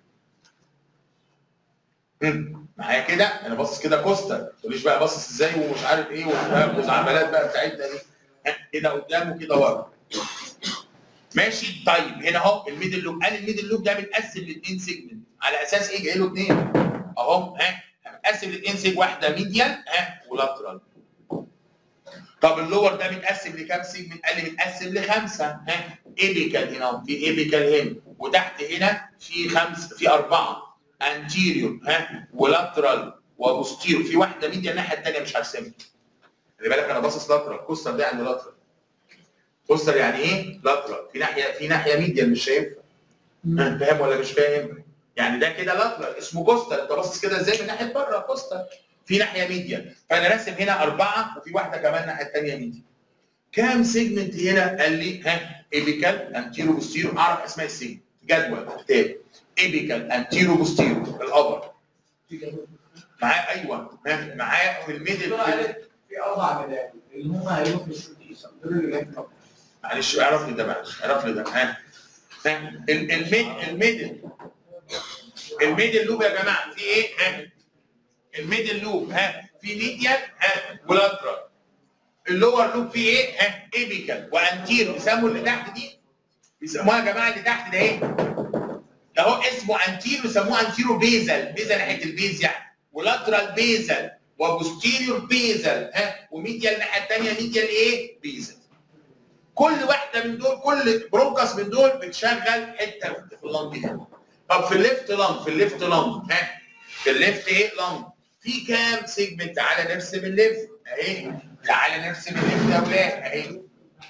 هم، معايا كده انا باصص كده كوستا ما تقوليش بقى باصص ازاي ومش عارف ايه والخزعبلات بقى بتاعتنا دي ها، كده قدام وكده ورا ماشي طيب هنا اهو الميدل لوب قال الميدل لوب ده متقسم لاثنين سيجمنت على اساس ايه جاي له اثنين اهو ها متقسم لاثنين سيج واحده ميديال ها ولاترال طب اللور ده متقسم لكام سيجمنت قال لي متقسم لخمسه ها ايبيكال هنا أهو، في ايبيكال هنا وتحت هنا في خمسه في اربعه انتيريور ها ولاترال وبوستيريور في واحده ميديا الناحيه الثانيه مش هرسمها خلي بالك انا باصص لاترال كوستر ده يعني لاترال كوستر يعني ايه لاترال في ناحيه في ناحيه ميديا مش شايفها ها، فاهم ولا مش فاهم يعني ده كده لاترال اسمه كوستر انت باصص كده ازاي من ناحيه بره كوستر في ناحيه ميديا فانا راسم هنا اربعه وفي واحده كمان الناحيه الثانيه ميديا كام سيجمنت هنا قال لي ها ايبيكال انتيرو بوستيرو اعرف اسماء السيجمنت جدول كتاب ايبيكال انتيرو بوستيرو الابر معاه ايوه ها معاه في الميدل الدكتور قالت في اربع مدارس اللي هم هيروحوا الشوتيشن دول اللي جايين طبعا معلش اعرف لي ده معلش اعرف لي ده ها ها ال- الميد الميدل الميدل لوب يا جماعه في ايه ها الميدل لوب ها في ميديال ها ولاترال اللور لوب فيه ايه ها ايبيكال وانتيرو بيسموا اللي تحت دي بيسموها يا جماعه اللي تحت ده ايه ده هو اسمه انتيرو يسموه انتيرو بيزل بيزل ناحيه البيز يعني ولاترال بيزل وبوستيريور بيزل ها وميديال الناحيه الثانيه ميديال ايه بيزل كل واحده من دول كل برونكاس من دول بتشغل حته في اللنج هنا طب في الليفت لانج في الليفت لانج ها في الليفت ايه لانج في كام سيجمنت تعالى نرسم الليفت اهي تعالى نرسم الليفت يا اولاد اهي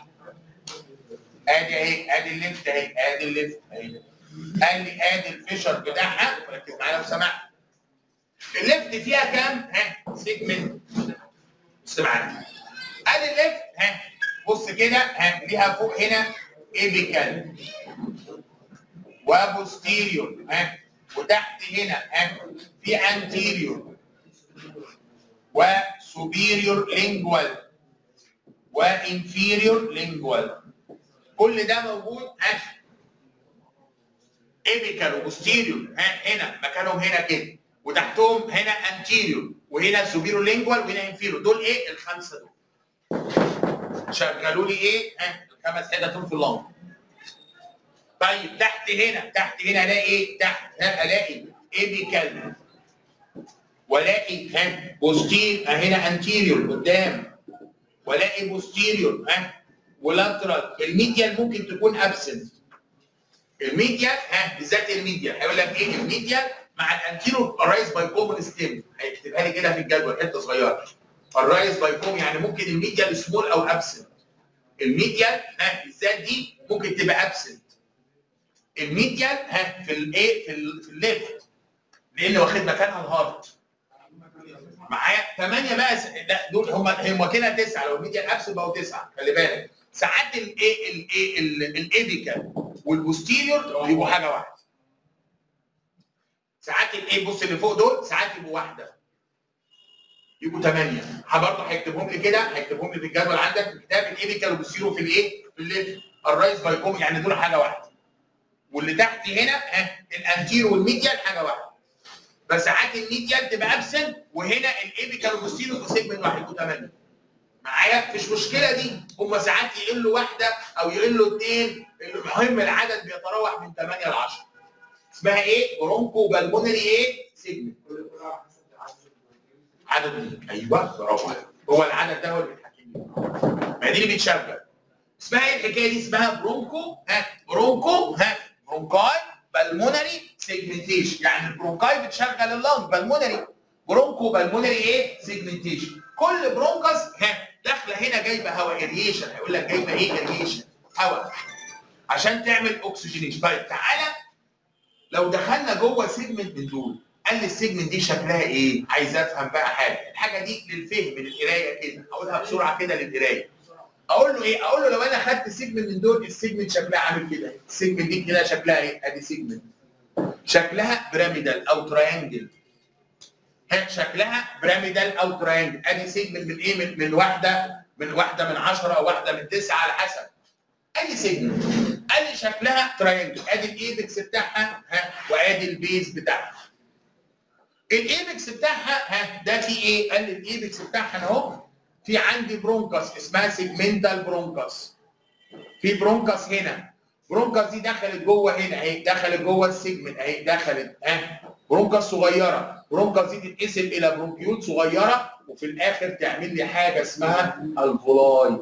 ادي اهي ادي الليفت اهي ادي الليفت اهي قال لي ادي الفيشر بتاعها ركز معايا لو سمحت الليفت فيها كام؟ ها سيجمنت بص معايا ادي الليفت ها بص كده ها ليها فوق هنا ايبيكال وبوستيريور ها وتحت هنا ها في انتيريور وسوبيريور لينجوال وانفيريور لينجوال كل ده موجود ها ايبيكال وبوستيريور ها هنا مكانهم هنا كده وتحتهم هنا انتيريور وهنا سوبيريور لينجوال وهنا انفيريور دول ايه الخمسه دول شغلوا لي ايه ها الخمس حتت دول في اللنج طيب تحت هنا تحت هنا الاقي ايه تحت ها الاقي ايبيكال والاقي ها بوستير هنا انتيريور قدام والاقي بوستيريور ها ولاترال الميديال ممكن تكون ابسنت الميديال ها بالذات الميديال هيقول لك ايه الميديال مع الانتيرو الرايز باي كومن ستيم هيكتبها لي كده في الجدول حته صغيره الرايز باي كوم يعني ممكن الميديال سمول او ابسنت الميديال ها بالذات دي ممكن تبقى ابسنت الميديال ها في الايه في, ال- في الليفت لان واخد مكانها الهارت معايا ثمانيه بقى س- لا دول هم هم كده تسعه لو الميديال ابسنت بقوا تسعه خلي بالك ساعات الايه الايه ال- الايبيكال والبوستيريور بيبقوا حاجه واحده ساعات الايه بص اللي فوق دول ساعات يبقوا واحده يبقوا ثمانيه برضه هيكتبهم لي كده هيكتبهم لي في الجدول عندك في كتاب الايبيكال والبوستيريور في الايه في الليفت الرايز بايكوم يعني دول حاجه واحده واللي تحت هنا ها الانتيرو والميديال حاجه واحده بس ساعات الميديال تبقى ابسنت وهنا الايبيكال والبوستيريور في سيجمنت واحد يبقوا ثمانيه معايا مش مشكله دي هم ساعات يقلوا واحده او يقلوا اثنين المهم العدد بيتراوح من 8 ل 10 اسمها ايه؟ برونكو بالمونري ايه؟ سيجمنت عدد مين؟ ايوه برافو عليك. هو العدد ده هو اللي بيتحكم فيه. ما دي اللي بيتشغل اسمها ايه الحكايه دي؟ اسمها برونكو ها برونكو ها برونكاي بالمونري سيجمنتيشن يعني البرونكاي بتشغل اللنج بالمونري برونكو بالمونري ايه؟ سيجمنتيشن كل برونكس ها داخله هنا جايبه هواء اريشن هيقول لك جايبه ايه اريشن هواء عشان تعمل اكسجينيشن طيب تعالى لو دخلنا جوه سيجمنت من دول قال لي السيجمنت دي شكلها ايه؟ عايز افهم بقى حاجه، الحاجه دي للفهم للقرايه كده، اقولها بسرعه كده للقرايه. اقول له ايه؟ اقول له لو انا خدت سيجمنت من دول السيجمنت شكلها عامل كده، السيجمنت دي كده شكلها ايه؟ ادي سيجمنت. شكلها بيراميدال او تراينجل. ها شكلها بيراميدال او تراينجل، ادي سيجمنت من ايه؟ من, من واحده من واحده من 10 او واحده من 9 على حسب. ادي سيجمنت. قال لي شكلها تراينجل، ادي الايبكس بتاعها ها وادي البيز بتاعها. الايبكس بتاعها ها ده في ايه؟ قال لي الايبكس بتاعها اهو في عندي برونكس اسمها سيجمنتال برونكس. في برونكس هنا برونكس دي دخلت جوه هنا اهي دخلت جوه السيجمنت اهي دخلت ها برونكس صغيره برونكس دي تتقسم الى برونكيول صغيره وفي الاخر تعمل لي حاجه اسمها الفولاي.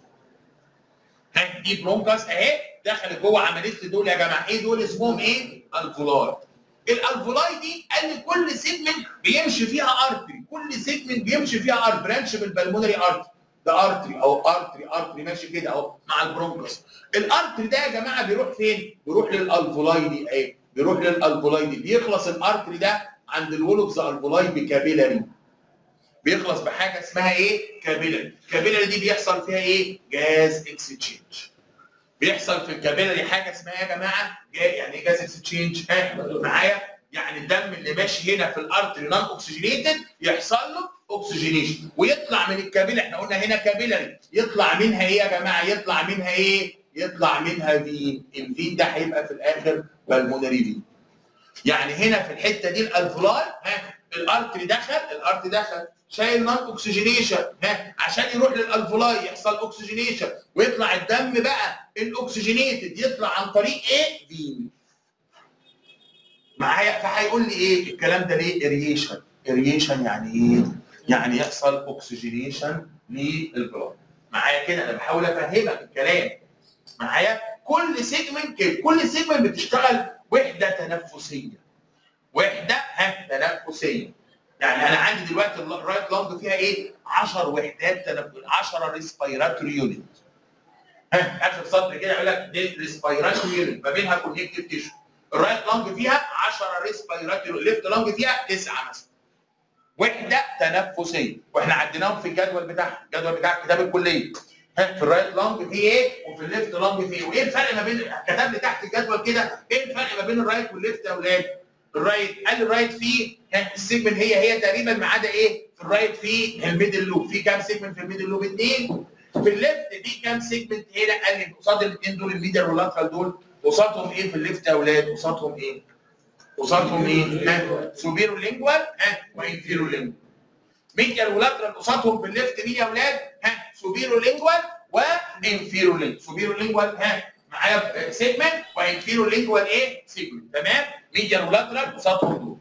ها دي برونكس اهي دخلت جوه عمليه دول يا جماعه ايه دول اسمهم ايه؟ الفولاي. الالفولاي دي قال لي كل سيجمنت بيمشي فيها ارتري كل سيجمنت بيمشي فيها ارت برانش من البلمونري ارتري ده ارتري اهو ارتري ارتري ماشي كده اهو مع البرونكس الارتري ده يا جماعه بيروح فين؟ بيروح للالفولاي دي اهي بيروح للالفولاي دي بيخلص الارتري ده عند الولوكس الفولاي بكابيلاري بيخلص بحاجه اسمها ايه؟ كابيلاري الكابيلاري دي بيحصل فيها ايه؟ جاز اكسشينج بيحصل في الكابيلاري حاجه اسمها يا جماعه يعني ايه جاز اكسشينج؟ معايا؟ يعني الدم اللي ماشي هنا في الارتري نون اوكسجينيتد يحصل له اوكسجينيشن ويطلع من الكابيلاري احنا قلنا هنا كابيلاري يطلع منها ايه يا جماعه؟ يطلع منها ايه؟ يطلع منها فين الفين ده هيبقى في الاخر بالمونري فين يعني هنا في الحته دي الالفولاي ها الارتري دخل الارتري دخل شايل نون اوكسجينيشن ها عشان يروح للالفولاي يحصل اوكسجينيشن ويطلع الدم بقى الاكسجينيتد يطلع عن طريق ايه؟ فين معايا فهيقول لي ايه الكلام ده ليه اريشن اريشن يعني ايه يعني يحصل اوكسجينيشن للبلاد معايا كده انا بحاول افهمك الكلام معايا كل سيجمنت كده كل سيجمنت بتشتغل وحده تنفسيه وحده ها تنفسيه يعني انا عندي دلوقتي الرايت لانج فيها ايه 10 وحدات تنفس 10 ريسبيراتوري يونت ها اخر سطر كده يقول لك دي ريسبيراتوري يونت ما بينها كونكتيف تيشو الرايت لانج فيها 10 ريسبيراتوري الليفت لانج فيها 9 مثلا وحده تنفسيه واحنا عديناهم في الجدول بتاعها الجدول بتاع كتاب الكليه ها في الرايت لانج في ايه وفي الليفت لانج في ايه وايه الفرق ما بين كتب لي تحت الجدول كده ايه الفرق ما بين الرايت والليفت يا اولاد الرايت قال الرايت فيه ها السيجمنت هي هي تقريبا ما عدا ايه في الرايت فيه الميدل لوب في كام سيجمنت في الميدل لوب اثنين في الليفت دي كام سيجمنت هنا قال لي قصاد الاثنين دول الميدل واللاترال دول قصادهم ايه في الليفت يا اولاد قصادهم ايه قصادهم ايه ها سوبيرو لينجوال ها وانفيرو لينجوال ميديال ولاترال قصادهم في الليفت مين يا اولاد ها سوبيرو لينجوال وانفيرو لينجوال سوبيرو لينجوال ها معايا سيجمنت وانفيرو لينجوال ايه سيجمنت تمام ميديال ولاترال قصادهم دول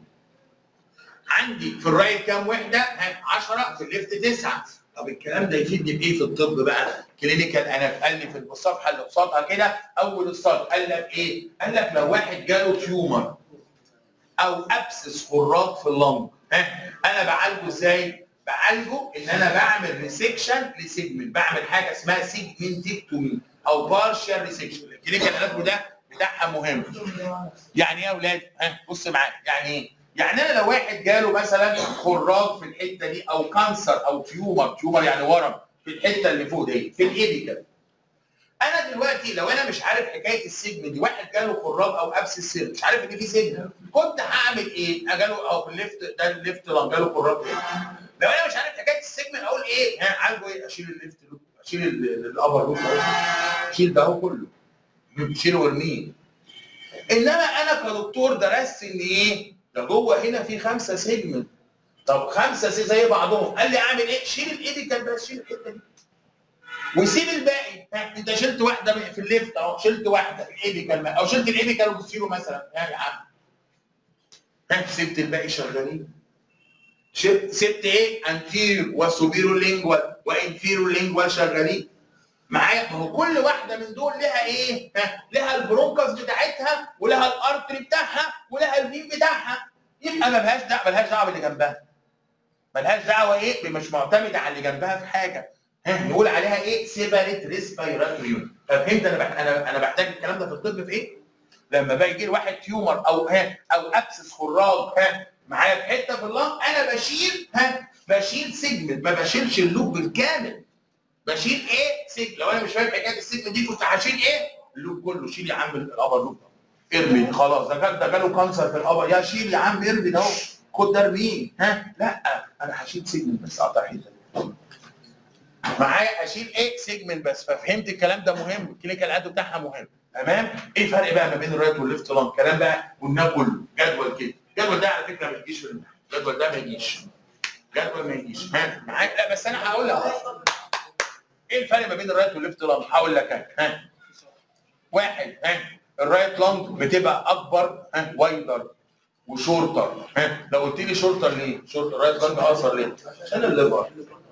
عندي في الرايت كام وحده ها 10 في الليفت 9 طب الكلام ده يفيدني بايه في الطب بقى كلينيكال انا قال لي في الصفحه اللي قصادها كده اول السطر قال لك ايه قال لك لو واحد جاله تيومر او ابسس خراج في اللنج ها انا بعالجه ازاي بعالجه ان انا بعمل ريسكشن لسيجمنت بعمل حاجه اسمها سيجمنتكتومي او بارشال ريسكشن الكلينيكال اناتومي ده بتاعها مهم يعني ايه يا اولاد ها بص معايا يعني ايه يعني انا لو واحد جاله مثلا خراج في الحته دي او كانسر او تيومر تيومر يعني ورم في الحته اللي فوق دي في الايبيكال انا دلوقتي لو انا مش عارف حكايه السجن دي واحد جاله خراج او ابس السر مش عارف ان في سجن كنت هعمل ايه؟ اجاله او في الليفت ده الليفت لو جاله خراج ايه؟ لو انا مش عارف حكايه السجن اقول ايه؟ ها عالجه ايه؟ اشيل الليفت لوب اشيل الابر لوب اشيل ده كله شيله وارميه انما انا كدكتور درست ان ايه؟ ده جوه هنا في خمسه سيجمنت طب خمسه زي بعضهم قال لي اعمل ايه؟ شيل الايديكال بس شيل الحته دي وسيب الباقي انت شلت واحده في الليفت اهو شلت واحده في الايبيكال او شلت الايبيكال وبتشيله مثلا يا عم ها سبت الباقي شغالين سبت ايه انتير وسوبيرو لينجوال وانفيرو لينجوال شغالين معايا ما هو كل واحده من دول لها ايه؟ ها لها البرونكس بتاعتها ولها الارتري بتاعها ولها الفين بتاعها يبقى ملهاش دعوه ملهاش دعوه باللي جنبها ملهاش دعوه ايه مش معتمده على اللي جنبها في حاجه ها نقول عليها ايه سيبريت ريسبيراتوري يونت ففهمت انا بح... انا انا بحتاج الكلام ده في الطب في ايه؟ لما باجي يجي لي واحد تيومر او ها او ابسس خراج ها معايا في حته في اللنج انا بشيل ها بشيل سيجمنت ما بشيلش اللوب بالكامل بشيل ايه سيجمنت لو انا مش فاهم حكايه السيجمنت دي كنت هشيل ايه؟ اللوب كله شيل يا عم الابر لوب ارمي خلاص ده كان ده جاله كانسر في الابر يا شيل يا عم ارمي ده اهو خد ده ارميه ها لا انا هشيل سيجمنت بس اقطع حته معايا اشيل ايه سيجمنت بس ففهمت الكلام ده مهم الكلينيكال اد بتاعها مهم تمام ايه الفرق بقى ما بين الرايت والليفت لانج كلام بقى قلناه كله جدول كده الجدول ده على فكره ما يجيش في الامتحان الجدول ده ما يجيش جدول ما يجيش ها معاك لا بس انا هقول لك ايه الفرق ما بين الرايت والليفت لانج هقول لك انا ها واحد ها الرايت لانج بتبقى اكبر ها وايدر وشورتر ها لو قلت لي شورتر ليه؟ شورتر رايت لانج اقصر ليه؟ عشان الليفر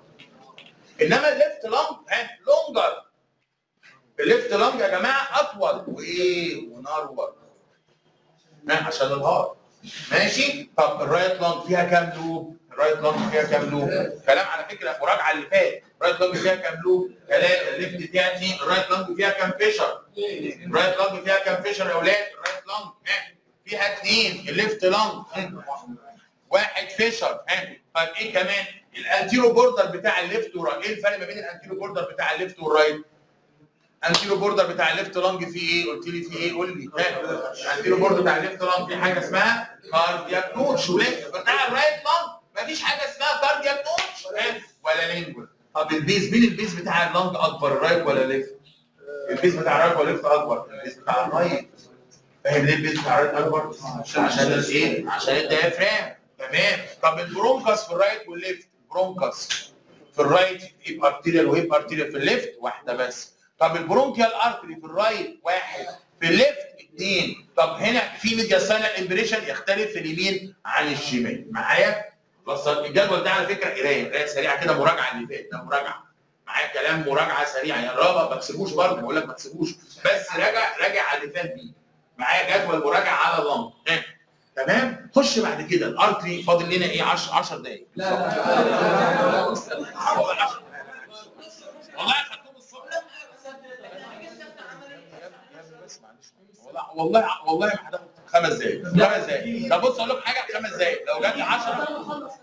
انما الليفت لانج ها لونجر الليفت لانج يا جماعه اطول وايه ونرور ها عشان الهارت ماشي طب الرايت لانج فيها كام لوب الرايت لانج فيها كام لوب كلام على فكره مراجعه اللي فات الرايت لانج فيها كام لوب ثلاثه الليفت فيها اثنين الرايت لانج فيها كام فيشر الرايت لانج فيها كام فيشر يا اولاد الرايت لانج ها فيها اثنين الليفت لانج واحد فيشر ها طيب ايه كمان الانتيرو بوردر بتاع الليفت والرايت ايه الفرق ما بين الانتيرو بوردر بتاع الليفت والرايت انتيرو بوردر بتاع الليفت لانج فيه ايه قلت لي فيه ايه قول لي ها الانتيرو بوردر بتاع الليفت لانج في حاجه اسمها كاردياك نوتش بتاع الرايت لانج مفيش حاجه اسمها كاردياك نوتش ها ولا لينجوال طب البيز مين البيز بتاع اللانج اكبر الرايت ولا الليفت البيز بتاع الرايت ولا الليفت اكبر البيز بتاع الرايت فاهم ليه البيز بتاع الرايت اكبر عشان الايه عشان الديافرام تمام طب البرونكس في الرايت والليفت برونكس في الرايت يبقى ارتيريال وهيب ارتيريال في الليفت واحده بس طب البرونكيال ارتري في الرايت واحد في الليفت اثنين طب هنا في ميدياستاينال امبريشن يختلف في اليمين عن الشمال معايا بس الجدول ده على فكره قرايه قرايه سريعه كده مراجعه اللي فات ده مراجعه معايا كلام مراجعه سريعه يعني رابع ما تسيبوش برضه بقول لك ما تسيبوش بس راجع راجع على اللي فات بيه معايا جدول مراجعه على اللنج ها تمام خش بعد كده الارتري فاضل لنا ايه 10 10 دقايق لا لا لا والله 10 والله خدتهم الصبح والله والله والله ما هتاخد خمس دقايق خمس دقايق طب بص اقول لك حاجه خمس دقايق لو جات لي 10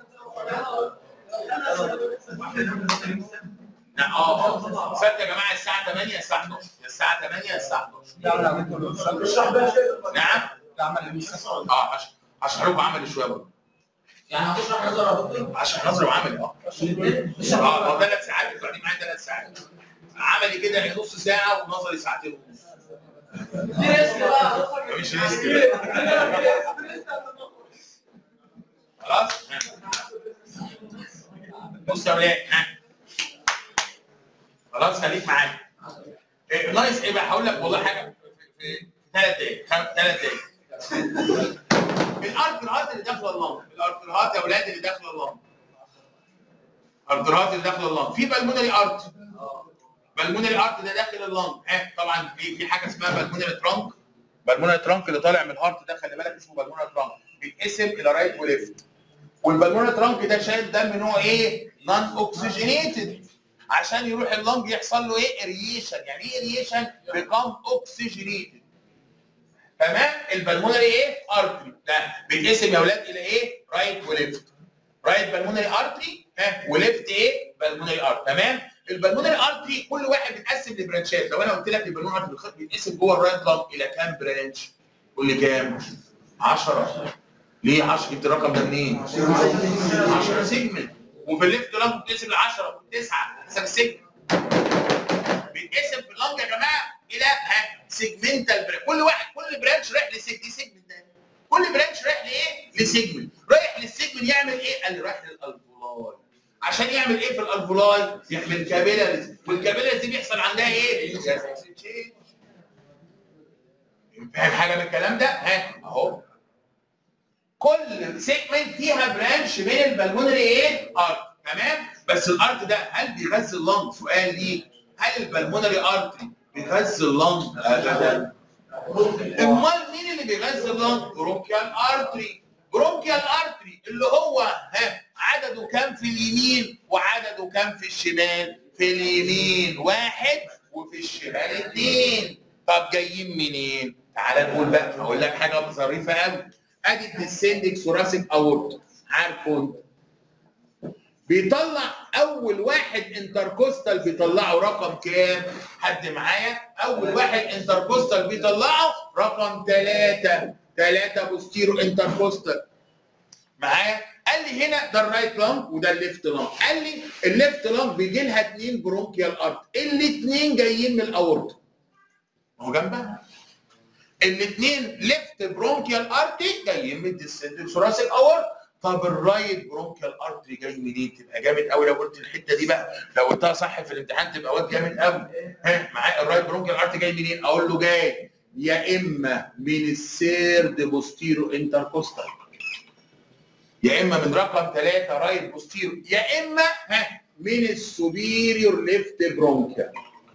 لا اه اه صدق يا جماعه الساعه 8 الساعه 11 الساعه 8 الساعه 11 اشرح بقى شيء نعم عمل الميس اه عشان هشرح لكم عملي شويه برضه يعني هتشرح نظرة عشان نظري وعملي اه اه هو ثلاث ساعات بتقعدي معايا ثلاث ساعات عملي كده نص ساعه ونظري ساعتين ونص دي ريسك بقى مفيش ريسك خلاص بص يا ولاد ها خلاص خليك معايا إيه، ناقص ايه بقى هقول لك والله حاجه في في ثلاث دقايق ثلاث دقايق الارترهات اللي داخله اللنج الارترهات يا اولاد اللي داخله اللنج الارترهات اللي داخله اللنج في بالمونري ارت بالمونري ارت ده داخل اللنج ها طبعا في في حاجه اسمها بالمونري ترانك بالمونري ترانك اللي طالع من الهارت ده خلي بالك اسمه بالمونري ترانك بيتقسم الى رايت وليفت والبالمونري ترانك ده شايل دم ان هو ايه نون اوكسجينيتد عشان يروح اللنج يحصل له ايه اريشن يعني ايه اريشن بيكم اوكسجينيتد تمام البلمونري ايه ارتري ده بيتقسم يا اولاد الى ايه رايت وليفت رايت بالمونري ارتري ها وليفت ايه بالمونري ارتري تمام البلمونري ارتري كل واحد بيتقسم لبرانشات لو انا قلت لك البلمونري ارتري بالخط بيتقسم جوه الرايت لانج الى كام برانش قول لي كام 10 ليه 10 جبت الرقم ده منين 10 سيجمنت وفي الليفت لانج بيتقسم ل 10 9 حسب السيجمنت بيتقسم في اللانج يا جماعه الى ها سيجمنتال برانش كل واحد كل برانش رايح لسيج دي سيجمنت ده كل برانش رايح لايه؟ لسيجمنت رايح للسيجمنت يعمل ايه؟ قال لي رايح للالفولاي عشان يعمل ايه في الالفولاي؟ يعمل كابيلاريز والكابيلاريز دي بيحصل عندها ايه؟ فاهم حاجه من الكلام ده؟ ها اهو كل سيجمنت فيها برانش من البلمونري ايه؟ ارت تمام؟ بس الارت ده هل بيغذي اللنج؟ سؤال ليه؟ هل البلمونري ارتري بيغذي اللنج؟ ابدا امال مين اللي بيغذي اللنج؟ بروكيال ارتري برونكيال ارتري اللي هو ها عدده كام في اليمين وعدده كام في الشمال في اليمين واحد وفي الشمال اثنين طب جايين منين تعال نقول بقى هقول لك حاجه ظريفه قوي ادي الديسندنج ثوراسيك اورت عارفه انت بيطلع اول واحد انتركوستال بيطلعه رقم كام حد معايا اول واحد انتركوستال بيطلعه رقم ثلاثة ثلاثة بوستيرو انتركوستال معايا قال لي هنا ده الرايت لانج وده الليفت لانج قال لي الليفت لانج بيجي لها اثنين برونكيال ارت الاثنين جايين من الاورطه هو جنبها الاثنين ليفت برونكيال ارتي جايين من الديسندنج ثوراسيك اورت طب الرايت برونكيال ارتري جاي منين تبقى جامد قوي لو قلت الحته دي بقى لو قلتها صح في الامتحان تبقى واد جامد قوي ها معايا الرايت برونكيال ارتري جاي منين اقول له جاي يا اما من السيرد بوستيرو انتركوستال يا اما من رقم ثلاثة رايت بوستيرو يا اما ها من السوبيريور ليفت برونكيال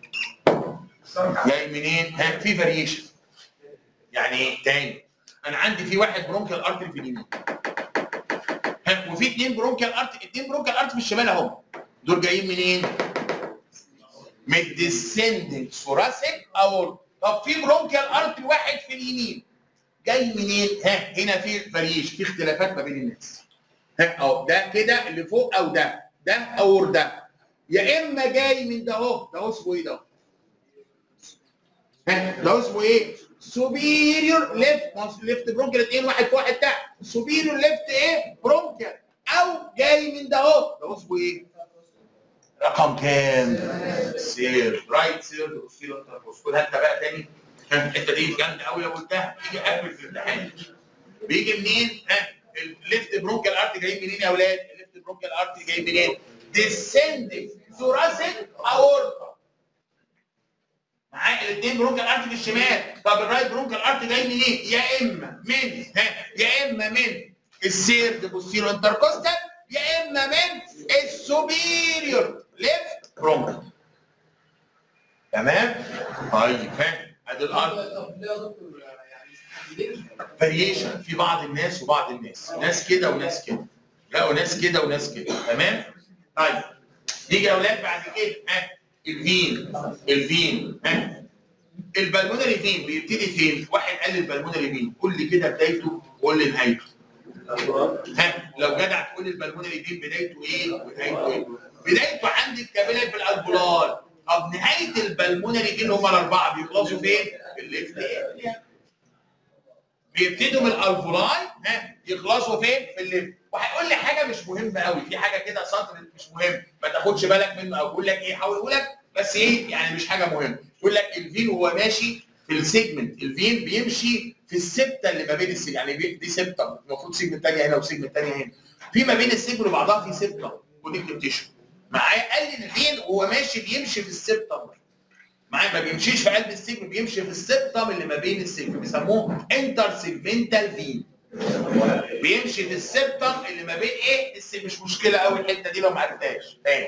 جاي منين ها في فاريشن يعني ايه تاني انا عندي في واحد برونكيال ارتري في اليمين ها وفي اثنين برونكيال ارت اثنين برونكيال ارت في الشمال اهم دول جايين منين؟ من الديسندنج ثوراسيك او طب في برونكيال ارت واحد في اليمين جاي منين؟ ها هنا في فاريش في اختلافات ما بين الناس ها اهو ده كده اللي فوق او ده ده او ده يا اما جاي من ده اهو ده اسمه ايه ده؟ ها ده اسمه ايه؟ سوبيريور ليفت ليفت برونكيال اثنين واحد في واحد تحت سوبيريور ليفت ايه برونكيال او جاي من ده اهو ده اسمه ايه رقم كام سير رايت سير اوسيلو خدها انت بقى تاني ها، الحته دي جامده قوي لو قلتها تيجي قبل في الامتحان بيجي منين ها الليفت برونكيال ارت جاي منين يا اولاد الليفت برونكيال ارت جاي منين ديسندنج ثوراسيك اورتا معاه الاثنين برونكال ارت في الشمال طب الرايت برونكال ارت جاي منين يا اما من ها يا اما من السيرد بوستيرو انتركوستال يا اما من السوبيريور ليفت برونكال تمام طيب ها ادي الارض طب ليه يا دكتور يعني فاريشن في بعض الناس وبعض الناس ناس كده وناس كده لا وناس كده وناس كده تمام طيب نيجي يا اولاد بعد كده ها الفين الفين ها البلمونري فين بيبتدي فين واحد قال لي البلمونري فين قول لي كده بدايته وقول لي نهايته ها لو جدع تقول لي البلمونري فين بدايته ايه ونهايته ايه بدايته عند الكابيلاري في الالبولار طب نهايه البلمونري فين هم الاربعه بيخلصوا فين في الليفت ايه بيبتدوا من الالفولاي ها يخلصوا فين في الليفت وهيقول لي حاجه مش مهمه قوي في حاجه كده سطر مش مهم ما تاخدش بالك منه او يقول لك ايه حاول يقول لك بس ايه يعني مش حاجه مهمه يقول لك الفين وهو ماشي في السيجمنت الفين بيمشي في السبته اللي ما بين السيجمنت يعني بي- دي سبته المفروض سيجمنت ثانيه هنا وسيجمنت ثانيه هنا في ما بين السيجمنت وبعضها في سبته كونكتيف تيشو معايا قال لي الفين وهو ماشي بيمشي في السبته معايا ما بيمشيش في قلب السجن بيمشي في السبتم اللي ما بين السجن بيسموه انتر سيجمنتال فين بيمشي في السبتم اللي ما بين ايه الس- مش مشكله قوي الحته دي لو ما عرفتهاش تاني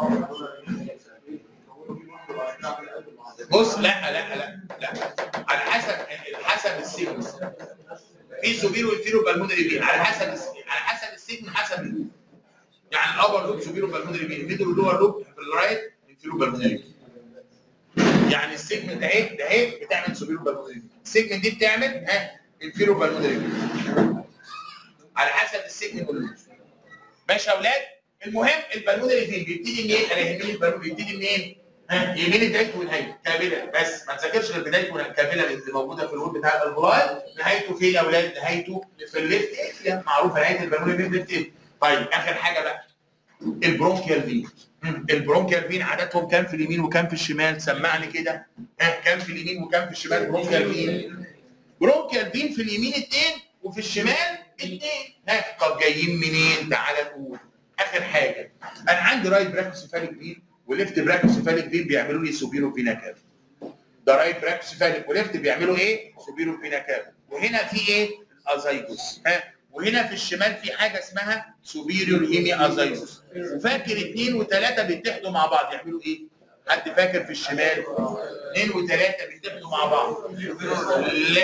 بص لا لا لا لا على حسب حسب السجن في سوبيرو وانفيرو بالمونري فين على حسب الس- على حسب السجن حسب ال- يعني الابر لوب سوبيرو بالمونري فين ميدل لور لوب في الرايت انفيرو بالمونري فين يعني السيجمنت ده اهي ده اهي بتعمل سوبيرو بالمونري السيجمنت دي بتعمل ها الفيرو بالمونري على حسب السيجمنت واللوز ماشي يا اولاد المهم البالمونري فين بيبتدي منين انا يهمني البالمونري بيبتدي منين ها يهمني بدايته ونهايته كامله بس ما تذاكرش غير بدايته كامله اللي موجوده في الوول بتاع الالفولاي نهايته فين يا اولاد نهايته في الليفت اتريا معروفه نهايه البالمونري فين ليفت اتريا طيب اخر حاجه بقى البرونكيال فين البرونكيال فين عددهم كام في اليمين وكام في الشمال سمعني كده ها كام في اليمين وكام في الشمال برونكيال فين برونكيال فين في اليمين اثنين وفي الشمال اثنين ها طب جايين منين تعال نقول اخر حاجه انا عندي رايت براكوسيفاليك فين وليفت براكوسيفاليك فين بيعملوا لي سوبيرو فينا كاب ده رايت براكوسيفاليك وليفت بيعملوا ايه سوبيرو فينا كاب وهنا في ايه الازايجوس ها وهنا في الشمال في حاجه اسمها سوبيريور هيمي ازايجوس وفاكر اثنين وثلاثه بيتحدوا مع بعض يعملوا ايه؟ حد فاكر في الشمال؟ اثنين وثلاثه بيتحدوا مع بعض ليفت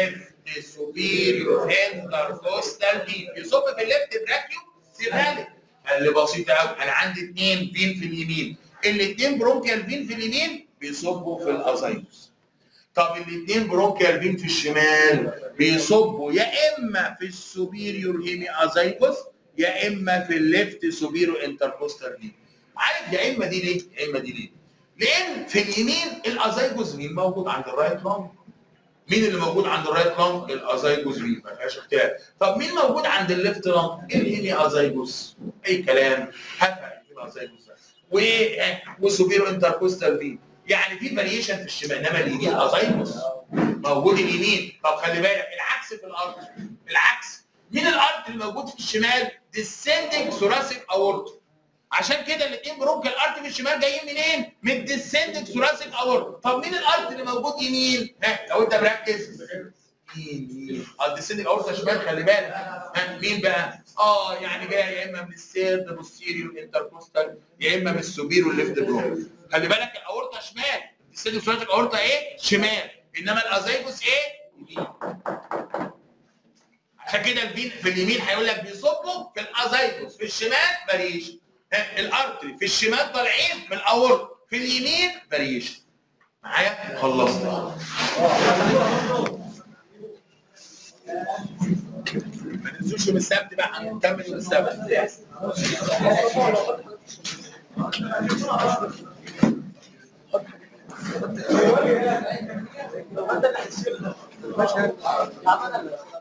سوبيريور انتركوستال فين بيصب في الليفت براكيو سيبها قال لي بسيطه قوي انا عندي اثنين فين في اليمين الاثنين برونكيال فين في اليمين بيصبوا في الازايتوس طب الاثنين برونكيال فين في الشمال بيصبوا يا اما في السوبيريور هيمي ازايكوس يا اما في الليفت سوبيريور انتركوستال فين عارف يا اما دي ليه؟ يا اما دي ليه؟ لان في اليمين الازايكوس مين موجود عند الرايت لونج مين اللي موجود عند الرايت لونج؟ الازايجوس مين؟ ما فيهاش اختلاف. طب مين موجود عند الليفت لونج؟ الهيمي ازايجوس. اي كلام هفهم الهيمي ازايجوس ده. و وسوبيرو انتركوستال فين. يعني في فاريشن في الشمال انما اليمين ازايجوس موجود اليمين. طب خلي بالك العكس في الارض العكس مين الارض اللي موجود في الشمال؟ ديسندنج ثوراسيك اورتو. عشان كده الاثنين برونك الارت في الشمال جايين منين؟ من الديسندنج ثوراسيك اورت طب مين الارت اللي موجود يمين؟ ها لو انت مركز مين مين؟ اه الديسندنج اورت شمال خلي بالك ها مين بقى؟ اه يعني جاي يا اما من السيرد بوستيريور انتركوستال يا اما من السوبيرو ليفت برونك خلي بالك الاورتا شمال الديسندنج ثوراسيك اورتا ايه؟ شمال انما الازايجوس ايه؟ يمين عشان كده الفين في اليمين هيقول لك بيصبوا في الازايجوس في الشمال فاريشن الارتري في الشمال طالعين من الاورط في اليمين فاريشن معايا خلصت ما ننسوش يوم السبت بقى هنكمل يوم السبت مش